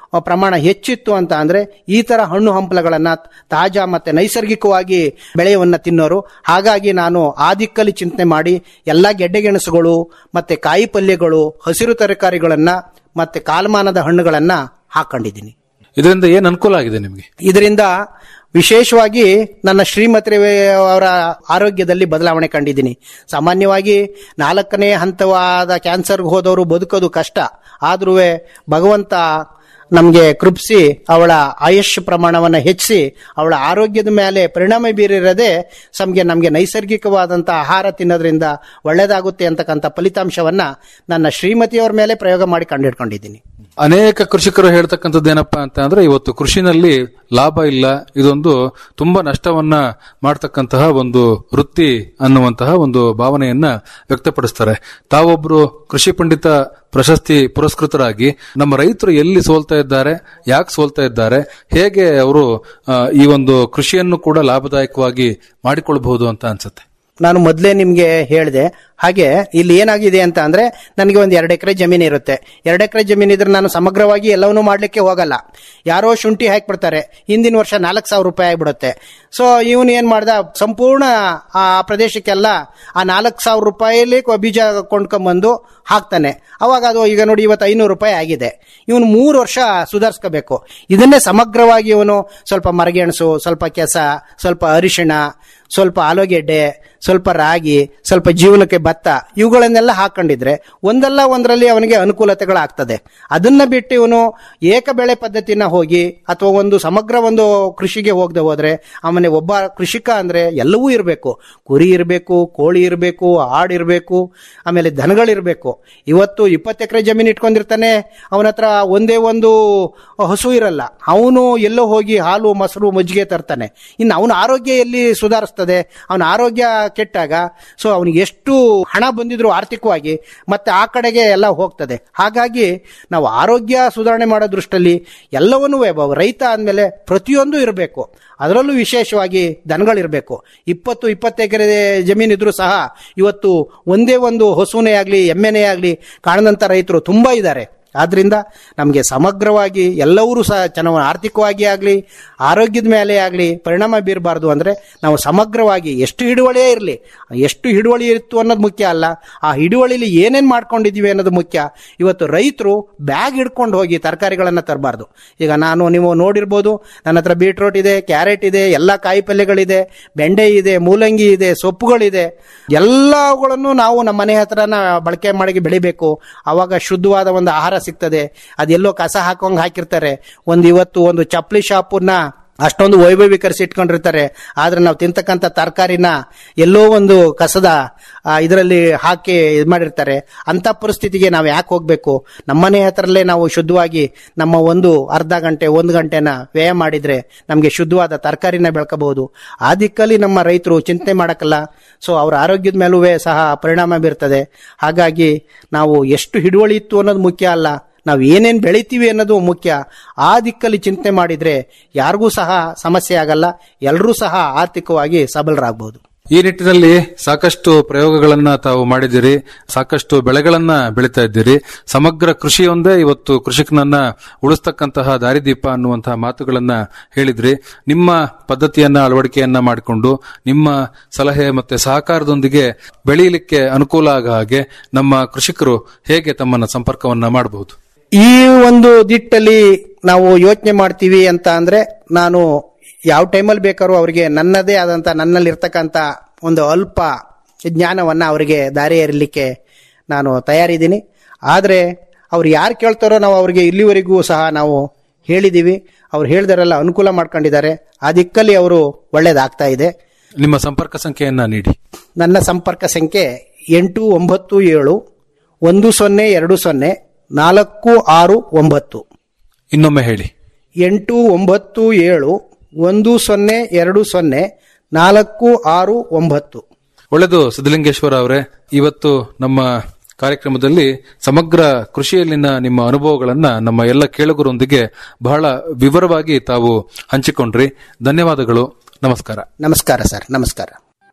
ಆ, ಪ್ರಮಾಣ ಹೆಚ್ಚಿತ್ತು ಅಂತ ಅಂದ್ರೆ ಈ ತರ ಹಣ್ಣು ಹಂಪಲಗಳನ್ನ ತಾಜಾ ಮತ್ತೆ ನೈಸರ್ಗಿಕವಾಗಿ ಬೆಳೆಯವನ್ನ ತಿನ್ನೋರು ಹಾಗಾಗಿ ನಾನು ಆ ದಿಕ್ಕಲ್ಲಿ ಚಿಂತನೆ ಮಾಡಿ ಎಲ್ಲಾ ಗೆಡ್ಡೆಗೆಣಸುಗಳು ಮತ್ತೆ ಕಾಯಿ ಪಲ್ಯಗಳು ಹಸಿರು ತರಕಾರಿಗಳನ್ನ ಮತ್ತೆ ಕಾಲಮಾನದ ಹಣ್ಣುಗಳನ್ನ ಹಾಕೊಂಡಿದ್ದೀನಿ ಇದರಿಂದ ಏನ್ ಅನುಕೂಲ ಆಗಿದೆ ನಿಮ್ಗೆ ಇದರಿಂದ ವಿಶೇಷವಾಗಿ ನನ್ನ ಶ್ರೀಮತಿ ಅವರ ಆರೋಗ್ಯದಲ್ಲಿ ಬದಲಾವಣೆ ಕಂಡಿದ್ದೀನಿ ಸಾಮಾನ್ಯವಾಗಿ ನಾಲ್ಕನೇ ಹಂತವಾದ ಕ್ಯಾನ್ಸರ್ಗೆ ಹೋದವರು ಬದುಕೋದು ಕಷ್ಟ ಆದ್ರೂ ಭಗವಂತ ನಮಗೆ ಕೃಪಿಸಿ ಅವಳ ಆಯುಷ್ ಪ್ರಮಾಣವನ್ನು ಹೆಚ್ಚಿಸಿ ಅವಳ ಆರೋಗ್ಯದ ಮೇಲೆ ಪರಿಣಾಮ ಬೀರಿರದೆ ನಮಗೆ ನಮಗೆ ನೈಸರ್ಗಿಕವಾದಂಥ ಆಹಾರ ತಿನ್ನೋದ್ರಿಂದ ಒಳ್ಳೇದಾಗುತ್ತೆ ಅಂತಕ್ಕಂಥ ಫಲಿತಾಂಶವನ್ನ ನನ್ನ ಶ್ರೀಮತಿಯವರ ಮೇಲೆ ಪ್ರಯೋಗ ಮಾಡಿ ಕಂಡುಹಿಡ್ಕೊಂಡಿದ್ದೀನಿ ಅನೇಕ ಕೃಷಿಕರು ಹೇಳ್ತಕ್ಕಂಥದ್ದು ಏನಪ್ಪಾ ಅಂತ ಅಂದ್ರೆ ಇವತ್ತು ಕೃಷಿನಲ್ಲಿ ಲಾಭ ಇಲ್ಲ ಇದೊಂದು ತುಂಬಾ ನಷ್ಟವನ್ನ ಮಾಡ್ತಕ್ಕಂತಹ ಒಂದು ವೃತ್ತಿ ಅನ್ನುವಂತಹ ಒಂದು ಭಾವನೆಯನ್ನ ವ್ಯಕ್ತಪಡಿಸ್ತಾರೆ ತಾವೊಬ್ರು ಕೃಷಿ ಪಂಡಿತ ಪ್ರಶಸ್ತಿ ಪುರಸ್ಕೃತರಾಗಿ ನಮ್ಮ ರೈತರು ಎಲ್ಲಿ ಸೋಲ್ತಾ ಇದ್ದಾರೆ ಯಾಕೆ ಸೋಲ್ತಾ ಇದ್ದಾರೆ ಹೇಗೆ ಅವರು ಆ, ಈ ಒಂದು ಕೃಷಿಯನ್ನು ಕೂಡ ಲಾಭದಾಯಕವಾಗಿ ಮಾಡಿಕೊಳ್ಬಹುದು ಅಂತ ಅನ್ಸುತ್ತೆ ನಾನು ಮೊದಲೇ ನಿಮ್ಗೆ ಹೇಳಿದೆ ಹಾಗೆ ಇಲ್ಲಿ ಏನಾಗಿದೆ ಅಂತ ಅಂದ್ರೆ ನನಗೆ ಒಂದು ಎರಡು ಎಕರೆ ಜಮೀನು ಇರುತ್ತೆ ಎರಡು ಎಕರೆ ಜಮೀನು ಇದ್ರೆ ನಾನು ಸಮಗ್ರವಾಗಿ ಎಲ್ಲವನ್ನೂ ಮಾಡ್ಲಿಕ್ಕೆ ಹೋಗಲ್ಲ ಯಾರೋ ಶುಂಠಿ ಹಾಕ್ಬಿಡ್ತಾರೆ ಹಿಂದಿನ ವರ್ಷ ನಾಲ್ಕು ಸಾವಿರ ರೂಪಾಯಿ ಆಗ್ಬಿಡುತ್ತೆ ಸೊ ಇವನು ಏನ್ ಮಾಡ್ದ ಸಂಪೂರ್ಣ ಆ ಪ್ರದೇಶಕ್ಕೆಲ್ಲ ಆ ನಾಲ್ಕು ಸಾವಿರ ರೂಪಾಯಿಲಿ ಕೊ- ಬೀಜ ಕೊಂಡ್ಕೊಂಬಂದು ಹಾಕ್ತಾನೆ ಅವಾಗ ಅದು ಈಗ ನೋಡಿ ಇವತ್ತು ಐನೂರು ರೂಪಾಯಿ ಆಗಿದೆ ಇವನು ಮೂರು ವರ್ಷ ಸುಧಾರಿಸ್ಕೋಬೇಕು ಇದನ್ನೇ ಸಮಗ್ರವಾಗಿ ಇವನು ಸ್ವಲ್ಪ ಮರಗೆಣಸು ಸ್ವಲ್ಪ ಕೆಸ ಸ್ವಲ್ಪ ಅರಿಶಿಣ ಸ್ವಲ್ಪ ಆಲೂಗೆಡ್ಡೆ ಸ್ವಲ್ಪ ರಾಗಿ ಸ್ವಲ್ಪ ಜೀವನಕ್ಕೆ ಭತ್ತ ಇವುಗಳನ್ನೆಲ್ಲ ಹಾಕೊಂಡಿದ್ರೆ ಒಂದಲ್ಲ ಒಂದರಲ್ಲಿ ಅವನಿಗೆ ಅನುಕೂಲತೆಗಳಾಗ್ತದೆ ಅದನ್ನ ಬಿಟ್ಟು ಇವನು ಏಕ ಬೆಳೆ ಪದ್ಧತಿನ ಹೋಗಿ ಅಥವಾ ಒಂದು ಸಮಗ್ರ ಒಂದು ಕೃಷಿಗೆ ಹೋಗದೆ ಹೋದ್ರೆ ಅವನೇ ಒಬ್ಬ ಕೃಷಿಕ ಅಂದ್ರೆ ಎಲ್ಲವೂ ಇರಬೇಕು ಕುರಿ ಇರಬೇಕು ಕೋಳಿ ಇರಬೇಕು ಆಡು ಇರಬೇಕು ಆಮೇಲೆ ದನಗಳಿರ್ಬೇಕು ಇವತ್ತು ಇಪ್ಪತ್ತು ಎಕರೆ ಜಮೀನು ಇಟ್ಕೊಂಡಿರ್ತಾನೆ ಅವನ ಹತ್ರ ಒಂದೇ ಒಂದು ಹಸು ಇರಲ್ಲ ಅವನು ಎಲ್ಲೋ ಹೋಗಿ ಹಾಲು ಮೊಸರು ಮಜ್ಜಿಗೆ ತರ್ತಾನೆ ಇನ್ನು ಅವನ ಆರೋಗ್ಯ ಎಲ್ಲಿ ಸುಧಾರಿಸ್ತದೆ ಅವನ ಆರೋಗ್ಯ ಕೆಟ್ಟಾಗ ಸೊ ಅವನಿಗೆ ಎಷ್ಟು ಹಣ ಬಂದಿದ್ರು ಆರ್ಥಿಕವಾಗಿ ಮತ್ತೆ ಆ ಕಡೆಗೆ ಎಲ್ಲ ಹೋಗ್ತದೆ ಹಾಗಾಗಿ ನಾವು ಆರೋಗ್ಯ ಸುಧಾರಣೆ ಮಾಡೋ ದೃಷ್ಟಿಯಲ್ಲಿ ಎಲ್ಲವನ್ನೂ ಒಬ್ಬ ರೈತ ಅಂದಮೇಲೆ ಪ್ರತಿಯೊಂದು ಇರಬೇಕು ಅದರಲ್ಲೂ ವಿಶೇಷವಾಗಿ ದನಗಳಿರಬೇಕು ಇಪ್ಪತ್ತು ಇಪ್ಪತ್ತು ಎಕರೆ ಜಮೀನು ಇದ್ರೂ ಸಹ ಇವತ್ತು ಒಂದೇ ಒಂದು ಹಸುನೇ ಆಗಲಿ ಎಮ್ಮೆನೇ ಆಗಲಿ ಕಾಣದಂಥ ರೈತರು ತುಂಬಾ ಇದ್ದಾರೆ ಆದ್ರಿಂದ ನಮಗೆ ಸಮಗ್ರವಾಗಿ ಎಲ್ಲರೂ ಸಹ ಚೆನ್ನಾಗಿ ಆರ್ಥಿಕವಾಗಿ ಆಗಲಿ ಆರೋಗ್ಯದ ಮೇಲೆ ಆಗಲಿ ಪರಿಣಾಮ ಬೀರಬಾರ್ದು ಅಂದ್ರೆ ನಾವು ಸಮಗ್ರವಾಗಿ ಎಷ್ಟು ಹಿಡುವಳಿಯೇ ಇರಲಿ ಎಷ್ಟು ಹಿಡುವಳಿ ಇತ್ತು ಅನ್ನೋದು ಮುಖ್ಯ ಅಲ್ಲ ಆ ಹಿಡುವಳಿಲಿ ಏನೇನ್ ಮಾಡ್ಕೊಂಡಿದೀವಿ ಅನ್ನೋದು ಮುಖ್ಯ ಇವತ್ತು ರೈತರು ಬ್ಯಾಗ್ ಹಿಡ್ಕೊಂಡು ಹೋಗಿ ತರಕಾರಿಗಳನ್ನ ತರಬಾರ್ದು ಈಗ ನಾನು ನೀವು ನೋಡಿರ್ಬೋದು ನನ್ನ ಹತ್ರ ಬೀಟ್ರೋಟ್ ಇದೆ ಕ್ಯಾರೆಟ್ ಇದೆ ಎಲ್ಲ ಕಾಯಿ ಪಲ್ಯಗಳಿದೆ ಬೆಂಡೆ ಇದೆ ಮೂಲಂಗಿ ಇದೆ ಸೊಪ್ಪುಗಳಿದೆ ಎಲ್ಲವುಗಳನ್ನು ನಾವು ನಮ್ಮ ಮನೆ ಹತ್ರನ ಬಳಕೆ ಮಾಡಿ ಬೆಳಿಬೇಕು ಅವಾಗ ಶುದ್ಧವಾದ ಒಂದು ಆಹಾರ ಸಿಗ್ತದೆ ಅದೆಲ್ಲೋ ಕಸ ಹಾಕೋಂಗ್ ಹಾಕಿರ್ತಾರೆ ಒಂದು ಇವತ್ತು ಒಂದು ಚಪ್ಪಲಿ ಶಾಪನ್ನ ಅಷ್ಟೊಂದು ವೈಭವೀಕರಿಸಿ ಇಟ್ಕೊಂಡಿರ್ತಾರೆ ಆದ್ರೆ ನಾವು ತಿಂತಕ್ಕಂಥ ತರಕಾರಿನ ಎಲ್ಲೋ ಒಂದು ಕಸದ ಇದರಲ್ಲಿ ಹಾಕಿ ಇದು ಮಾಡಿರ್ತಾರೆ ಅಂತ ಪರಿಸ್ಥಿತಿಗೆ ನಾವು ಯಾಕೆ ಹೋಗ್ಬೇಕು ನಮ್ಮನೆ ಹತ್ರಲ್ಲೇ ನಾವು ಶುದ್ಧವಾಗಿ ನಮ್ಮ ಒಂದು ಅರ್ಧ ಗಂಟೆ ಒಂದು ಗಂಟೆನ ವ್ಯಯ ಮಾಡಿದ್ರೆ ನಮಗೆ ಶುದ್ಧವಾದ ತರಕಾರಿನ ಬೆಳ್ಕೋಬಹುದು ಆ ದಿಕ್ಕಲ್ಲಿ ನಮ್ಮ ರೈತರು ಚಿಂತೆ ಮಾಡಕ್ಕಲ್ಲ ಸೊ ಅವರ ಆರೋಗ್ಯದ ಮೇಲೂ ಸಹ ಪರಿಣಾಮ ಬೀರ್ತದೆ ಹಾಗಾಗಿ ನಾವು ಎಷ್ಟು ಹಿಡುವಳಿ ಇತ್ತು ಅನ್ನೋದು ಮುಖ್ಯ ಅಲ್ಲ ನಾವು ಏನೇನ್ ಬೆಳಿತೀವಿ ಅನ್ನೋದು ಮುಖ್ಯ ಆ ದಿಕ್ಕಲ್ಲಿ ಚಿಂತನೆ ಮಾಡಿದ್ರೆ ಯಾರಿಗೂ ಸಹ ಸಮಸ್ಯೆ ಆಗಲ್ಲ ಎಲ್ಲರೂ ಸಹ ಆರ್ಥಿಕವಾಗಿ ಸಬಲರಾಗಬಹುದು ಈ ನಿಟ್ಟಿನಲ್ಲಿ ಸಾಕಷ್ಟು ಪ್ರಯೋಗಗಳನ್ನ ತಾವು ಮಾಡಿದಿರಿ ಸಾಕಷ್ಟು ಬೆಳೆಗಳನ್ನ ಬೆಳೀತಾ ಇದ್ದೀರಿ ಸಮಗ್ರ ಕೃಷಿಯೊಂದೇ ಇವತ್ತು ಕೃಷಿಕನನ್ನ ಉಳಿಸ್ತಕ್ಕಂತಹ ದಾರಿದೀಪ ಅನ್ನುವಂತಹ ಮಾತುಗಳನ್ನ ಹೇಳಿದ್ರಿ ನಿಮ್ಮ ಪದ್ಧತಿಯನ್ನ ಅಳವಡಿಕೆಯನ್ನ ಮಾಡಿಕೊಂಡು ನಿಮ್ಮ ಸಲಹೆ ಮತ್ತೆ ಸಹಕಾರದೊಂದಿಗೆ ಬೆಳೆಯಲಿಕ್ಕೆ ಅನುಕೂಲ ಆಗ ಹಾಗೆ ನಮ್ಮ ಕೃಷಿಕರು ಹೇಗೆ ತಮ್ಮನ್ನ ಸಂಪರ್ಕವನ್ನ ಮಾಡಬಹುದು ಈ ಒಂದು ದಿಟ್ಟಲ್ಲಿ ನಾವು ಯೋಚನೆ ಮಾಡ್ತೀವಿ ಅಂತ ಅಂದ್ರೆ ನಾನು ಯಾವ ಟೈಮಲ್ಲಿ ಬೇಕಾದ್ರೂ ಅವರಿಗೆ ನನ್ನದೇ ಆದಂತ ನನ್ನಲ್ಲಿ ಇರ್ತಕ್ಕಂಥ ಒಂದು ಅಲ್ಪ ಜ್ಞಾನವನ್ನ ಅವರಿಗೆ ದಾರಿ ಎರಲಿಕ್ಕೆ ನಾನು ತಯಾರಿದ್ದೀನಿ ಆದರೆ ಅವ್ರು ಯಾರು ಕೇಳ್ತಾರೋ ನಾವು ಅವರಿಗೆ ಇಲ್ಲಿವರೆಗೂ ಸಹ ನಾವು ಹೇಳಿದ್ದೀವಿ ಅವ್ರು ಹೇಳಿದಾರೆಲ್ಲ ಅನುಕೂಲ ಮಾಡ್ಕೊಂಡಿದ್ದಾರೆ ಆ ದಿಕ್ಕಲ್ಲಿ ಅವರು ಒಳ್ಳೇದಾಗ್ತಾ ಇದೆ ನಿಮ್ಮ ಸಂಪರ್ಕ ಸಂಖ್ಯೆಯನ್ನ ನೀಡಿ ನನ್ನ ಸಂಪರ್ಕ ಸಂಖ್ಯೆ ಎಂಟು ಒಂಬತ್ತು ಏಳು ಒಂದು ಸೊನ್ನೆ ಎರಡು ಸೊನ್ನೆ ನಾಲ್ಕು ಆರು ಒಂಬತ್ತು ಇನ್ನೊಮ್ಮೆ ಹೇಳಿ ಎಂಟು ಒಂಬತ್ತು ಏಳು ಒಂದು ಸೊನ್ನೆ ಎರಡು ಸೊನ್ನೆ ನಾಲ್ಕು ಆರು ಒಂಬತ್ತು ಒಳ್ಳೆದು ಸಿದ್ದಲಿಂಗೇಶ್ವರ ಅವರೇ ಇವತ್ತು ನಮ್ಮ ಕಾರ್ಯಕ್ರಮದಲ್ಲಿ ಸಮಗ್ರ ಕೃಷಿಯಲ್ಲಿನ ನಿಮ್ಮ ಅನುಭವಗಳನ್ನ ನಮ್ಮ ಎಲ್ಲ ಕೇಳುಗರೊಂದಿಗೆ ಬಹಳ ವಿವರವಾಗಿ ತಾವು ಹಂಚಿಕೊಂಡ್ರಿ ಧನ್ಯವಾದಗಳು ನಮಸ್ಕಾರ ನಮಸ್ಕಾರ ಸರ್ ನಮಸ್ಕಾರ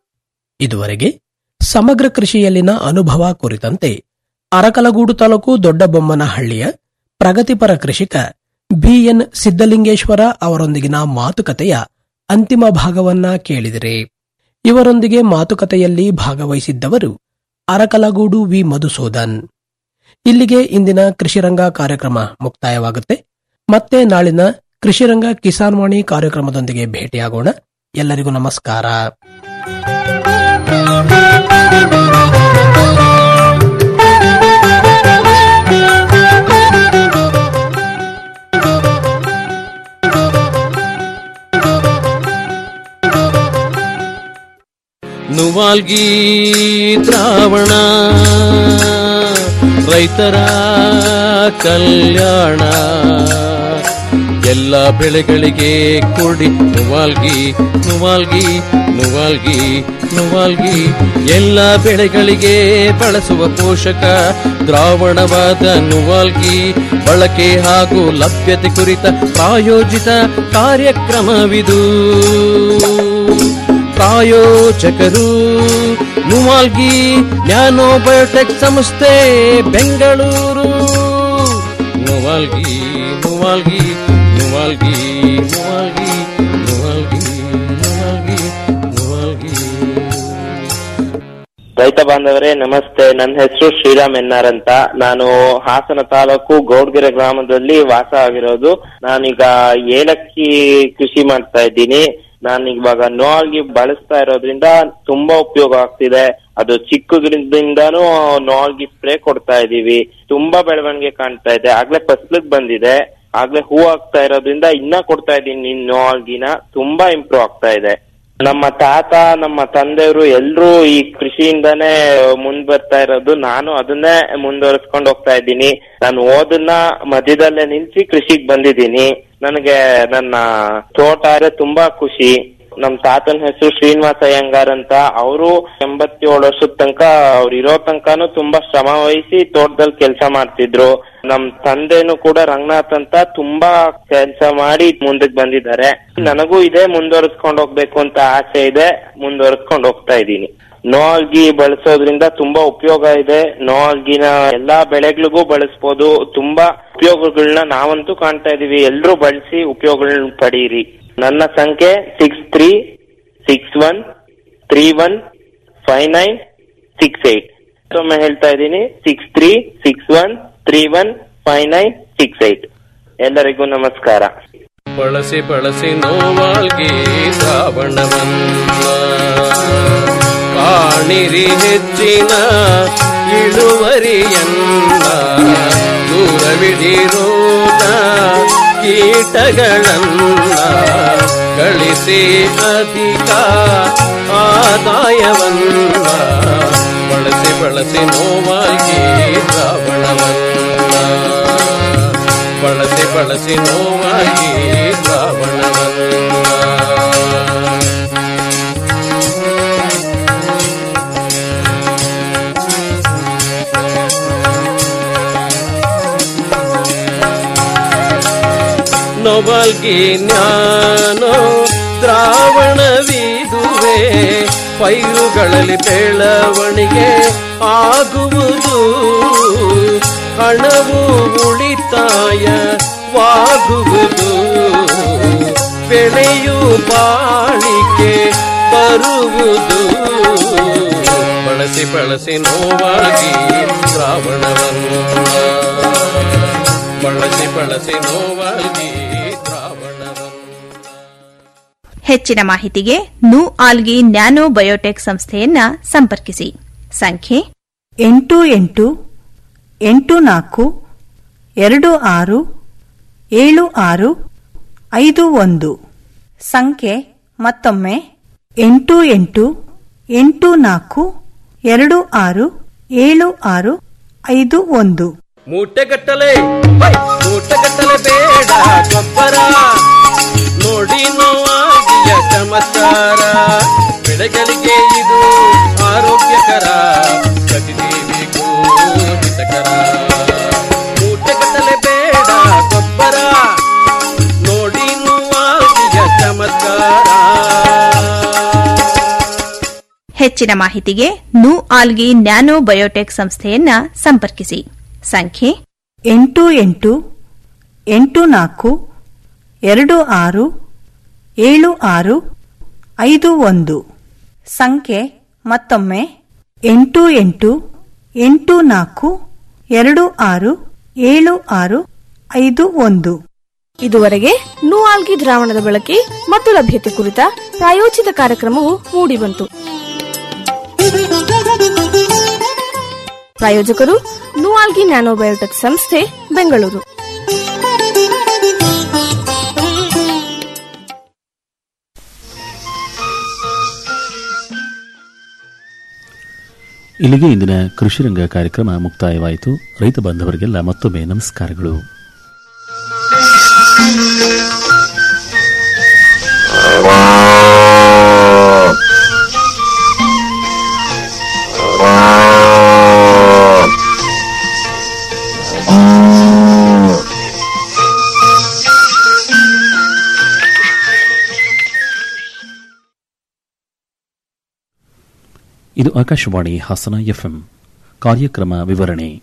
ಇದುವರೆಗೆ ಸಮಗ್ರ ಕೃಷಿಯಲ್ಲಿನ ಅನುಭವ ಕುರಿತಂತೆ ಅರಕಲಗೂಡು ತಾಲೂಕು ದೊಡ್ಡಬೊಮ್ಮನಹಳ್ಳಿಯ ಪ್ರಗತಿಪರ ಕೃಷಿಕ ಬಿಎನ್ ಸಿದ್ದಲಿಂಗೇಶ್ವರ ಅವರೊಂದಿಗಿನ ಮಾತುಕತೆಯ ಅಂತಿಮ ಭಾಗವನ್ನ ಕೇಳಿದಿರಿ ಇವರೊಂದಿಗೆ ಮಾತುಕತೆಯಲ್ಲಿ ಭಾಗವಹಿಸಿದ್ದವರು ಅರಕಲಗೂಡು ವಿ ಮಧುಸೂದನ್ ಇಲ್ಲಿಗೆ ಇಂದಿನ ಕೃಷಿರಂಗ ಕಾರ್ಯಕ್ರಮ ಮುಕ್ತಾಯವಾಗುತ್ತೆ ಮತ್ತೆ ನಾಳಿನ ಕೃಷಿರಂಗ ಕಿಸಾನ್ ವಾಣಿ ಕಾರ್ಯಕ್ರಮದೊಂದಿಗೆ ಭೇಟಿಯಾಗೋಣ ಎಲ್ಲರಿಗೂ ನಮಸ್ಕಾರ ನುವಾಲ್ಗಿ ದ್ರಾವಣ ರೈತರ ಕಲ್ಯಾಣ ಎಲ್ಲ ಬೆಳೆಗಳಿಗೆ ಕೊಡಿ ನುವಾಲ್ಗಿ ನುವಾಲ್ಗಿ ನುವಾಲ್ಗಿ ನುವಾಲ್ಗಿ ಎಲ್ಲ ಬೆಳೆಗಳಿಗೆ ಬಳಸುವ ಪೋಷಕ ದ್ರಾವಣವಾದ ನುವಾಲ್ಗಿ ಬಳಕೆ ಹಾಗೂ ಲಭ್ಯತೆ ಕುರಿತ ಪ್ರಾಯೋಜಿತ ಕಾರ್ಯಕ್ರಮವಿದು ಪ್ರಾಯೋಜಕರು ನುವಾಲ್ಗಿ ನ್ಯಾನೋ ಬಯೋಟೆಕ್ ಸಂಸ್ಥೆ ಬೆಂಗಳೂರು ನುವಾಲ್ಗಿ ನುವಾಲ್ಗಿ ನುವಾಲ್ಗಿ ನುವಾಲ್ಗಿ ನುವಾಲ್ಗಿ ನುವಾಲ್ಗಿ ನುವಾಲ್ಗಿ ರೈತ ಬಾಂಧವರೇ ನಮಸ್ತೆ ನನ್ನ ಹೆಸರು ಶ್ರೀರಾಮ್ ಎನ್ನಾರ್ ಅಂತ ನಾನು ಹಾಸನ ತಾಲೂಕು ಗೌಡ್ಗೆರೆ ಗ್ರಾಮದಲ್ಲಿ ವಾಸ ಆಗಿರೋದು ನಾನೀಗ ಏಲಕ್ಕಿ ಕೃಷಿ ಮಾಡ್ತಾ ಇದ್ದೀನಿ ನಾನು ಇವಾಗ ನೋಲ್ಗಿ ಬಳಸ್ತಾ ಇರೋದ್ರಿಂದ ತುಂಬಾ ಉಪಯೋಗ ಆಗ್ತಿದೆ ಅದು ಚಿಕ್ಕ ಗಿಡದಿಂದಾನು ನೋಲ್ಗಿ ಸ್ಪ್ರೇ ಕೊಡ್ತಾ ಇದೀವಿ ತುಂಬಾ ಬೆಳವಣಿಗೆ ಕಾಣ್ತಾ ಇದೆ ಆಗ್ಲೇ ಫಸ್ಲಿಗ್ ಬಂದಿದೆ ಆಗ್ಲೇ ಹೂ ಆಗ್ತಾ ಇರೋದ್ರಿಂದ ಇನ್ನ ಕೊಡ್ತಾ ಇದೀನಿ ನೋಲ್ಗಿನ ತುಂಬಾ ಇಂಪ್ರೂವ್ ಆಗ್ತಾ ಇದೆ ನಮ್ಮ ತಾತ ನಮ್ಮ ತಂದೆಯವರು ಎಲ್ರೂ ಈ ಕೃಷಿಯಿಂದಾನೇ ಮುಂದ್ ಬರ್ತಾ ಇರೋದು ನಾನು ಅದನ್ನೇ ಮುಂದುವರಿಸ್ಕೊಂಡು ಹೋಗ್ತಾ ಇದ್ದೀನಿ ನಾನು ಓದನ್ನ ಮಧ್ಯದಲ್ಲೇ ನಿಲ್ಸಿ ಕೃಷಿಗ್ ಬಂದಿದ್ದೀನಿ ನನಗೆ ನನ್ನ ತೋಟ ಅಂದ್ರೆ ತುಂಬಾ ಖುಷಿ ನಮ್ ತಾತನ ಹೆಸರು ಶ್ರೀನಿವಾಸ ಅಯ್ಯಂಗಾರ್ ಅಂತ ಅವರು ಎಂಬತ್ತೇಳು ವರ್ಷದ ತನಕ ಅವ್ರು ಇರೋ ತನಕನು ತುಂಬಾ ಶ್ರಮ ವಹಿಸಿ ತೋಟದಲ್ಲಿ ಕೆಲಸ ಮಾಡ್ತಿದ್ರು ನಮ್ ತಂದೆನು ಕೂಡ ರಂಗನಾಥ್ ಅಂತ ತುಂಬಾ ಕೆಲಸ ಮಾಡಿ ಮುಂದಕ್ಕೆ ಬಂದಿದ್ದಾರೆ ನನಗೂ ಇದೆ ಮುಂದುವರಿಸ್ಕೊಂಡು ಹೋಗ್ಬೇಕು ಅಂತ ಆಸೆ ಇದೆ ಮುಂದುವರಿಸ್ಕೊಂಡು ಹೋಗ್ತಾ ಇದ್ದೀನಿ ನೋಲ್ಗಿ ಬಳಸೋದ್ರಿಂದ ತುಂಬಾ ಉಪಯೋಗ ಇದೆ ನೋಲ್ಗಿನ ಎಲ್ಲಾ ಬೆಳೆಗಳಿಗೂ ಬಳಸ್ಬೋದು ತುಂಬಾ ಉಪಯೋಗಗಳನ್ನ ನಾವಂತೂ ಕಾಣ್ತಾ ಇದೀವಿ ಎಲ್ರೂ ಬಳಸಿ ಉಪಯೋಗಗಳನ್ನ ಪಡೀರಿ ನನ್ನ ಸಂಖ್ಯೆ six three six one three one five nine six eight ಮತ್ತೊಮ್ಮೆ ಹೇಳ್ತಾ ಇದ್ದೀನಿ six three six one three one five nine six eight ಎಲ್ಲರಿಗೂ ನಮಸ್ಕಾರ ಬಳಸಿ ಬಳಸಿ ನೋವಾಲ್ಗಿ ಶ್ರಾವಣವನ್ನ ಕಾಣಿರಿ ಹೆಚ್ಚಿನ ಇಳುವರಿಯನ್ನ ದೂರವಿಡಿರೋದ ಕೀಟಗಳನ್ನ ಗಳಿಸಿ ಅಧಿಕ ಆದಾಯವನ್ನ ಬಳಸಿ ಬಳಸಿ ನೋವಾಗಿ ಶ್ರಾವಣವನ್ನ ಬಳಸಿ ಬಳಸಿ ನೋವಾಗಿ ಶ್ರಾವಣವನ್ನ ನೊಬಲ್ಗಿ ಜ್ಞಾನೋ ದ್ರಾವಣವಿದುವೆ ಪೈರುಗಳಲ್ಲಿ ಬೆಳವಣಿಗೆ ಆಗುವುದು ಹಣವು ಉಳಿತಾಯವಾಗುವುದು ಬೆಳೆಯು ಬಾಳಿಕೆ ಬರುವುದು ಬಳಸಿ ಬಳಸಿ ನೋವಾಗಿ ಶ್ರಾವಣವನ್ನು ಬಳಸಿ ಬಳಸಿ ನೋವಾಗಿ ಹೆಚ್ಚಿನ ಮಾಹಿತಿಗೆ ನು ಆಲ್ಗಿ ನ್ಯಾನೋ ಬಯೋಟೆಕ್ ಸಂಸ್ಥೆಯನ್ನ ಸಂಪರ್ಕಿಸಿ ಸಂಖ್ಯೆ ಎಂಟು ಎಂಟು ಎಂಟು ನಾಲ್ಕು ಎರಡು ಆರು ಏಳು ಆರು ಐದು ಒಂದು ಸಂಖ್ಯೆ ಮತ್ತೊಮ್ಮೆ ಎಂಟು ಎಂಟು ಎಂಟು ನಾಲ್ಕು ಎರಡು ಆರು ಏಳು ಆರು ಐದು ಒಂದು ಮೂಟೆಗಟ್ಟಲೆ ಹೈ! ಮೂಟೆಗಟ್ಟಲೆ ಬೇಡ ಗೊಬ್ಬರ ನೋಡಿ ನೋವಾಗಿಯ ಚಮತ್ಕಾರ ಬೆಳೆಗಳಿಗೆ ಇದು ಆರೋಗ್ಯಕರ ಪ್ರತಿದೇವಿಗೂ ಹಿತಕರ ಮೂಟೆಗಟ್ಟಲೆ ಬೇಡ ಗೊಬ್ಬರ ನೋಡಿ ನೋವಾಗಿಯ ಚಮತ್ಕಾರ ಹೆಚ್ಚಿನ ಮಾಹಿತಿಗೆ ನು ಆಲ್ಗಿ ನ್ಯಾನೋ ಬಯೋಟೆಕ್ ಸಂಸ್ಥೆಯನ್ನ ಸಂಪರ್ಕಿಸಿ ಸಂಖ್ಯೆ ಎಂಟು ಎಂಟು ಎಂಟು ನಾಲ್ಕು ಎರಡು ಆರು ಏಳು ಆರು ಐದು ಒಂದು ಸಂಖ್ಯೆ ಮತ್ತೊಮ್ಮೆ ಎಂಟು ಎಂಟು ಎಂಟು ನಾಲ್ಕು ಎರಡು ಆರು ಏಳು ಆರು ಐದು ಒಂದು ಇದುವರೆಗೆ ನೂಆಲ್ಗಿ ದ್ರಾವಣದ ಬಳಕೆ ಮತ್ತು ಲಭ್ಯತೆ ಕುರಿತ ಪ್ರಾಯೋಜಿತ ಕಾರ್ಯಕ್ರಮವು ಮೂಡಿಬಂತು ಪ್ರಾಯೋಜಕರು ನೂಆಲ್ಗಿ ನ್ಯಾನೋಬಯೋಟೆಕ್ ಸಂಸ್ಥೆ ಬೆಂಗಳೂರು ಇಲ್ಲಿಗೆ ಇಂದಿನ ಕೃಷಿರಂಗ ಕಾರ್ಯಕ್ರಮ ಮುಕ್ತಾಯವಾಯಿತು ರೈತ ಬಾಂಧವರಿಗೆಲ್ಲ ಮತ್ತೊಮ್ಮೆ ನಮಸ್ಕಾರಗಳು ಇದು ಆಕಾಶವಾಣಿ ಹಾಸನ ಎಫ್ಎಂ ಕಾರ್ಯಕ್ರಮ ವಿವರಣೆ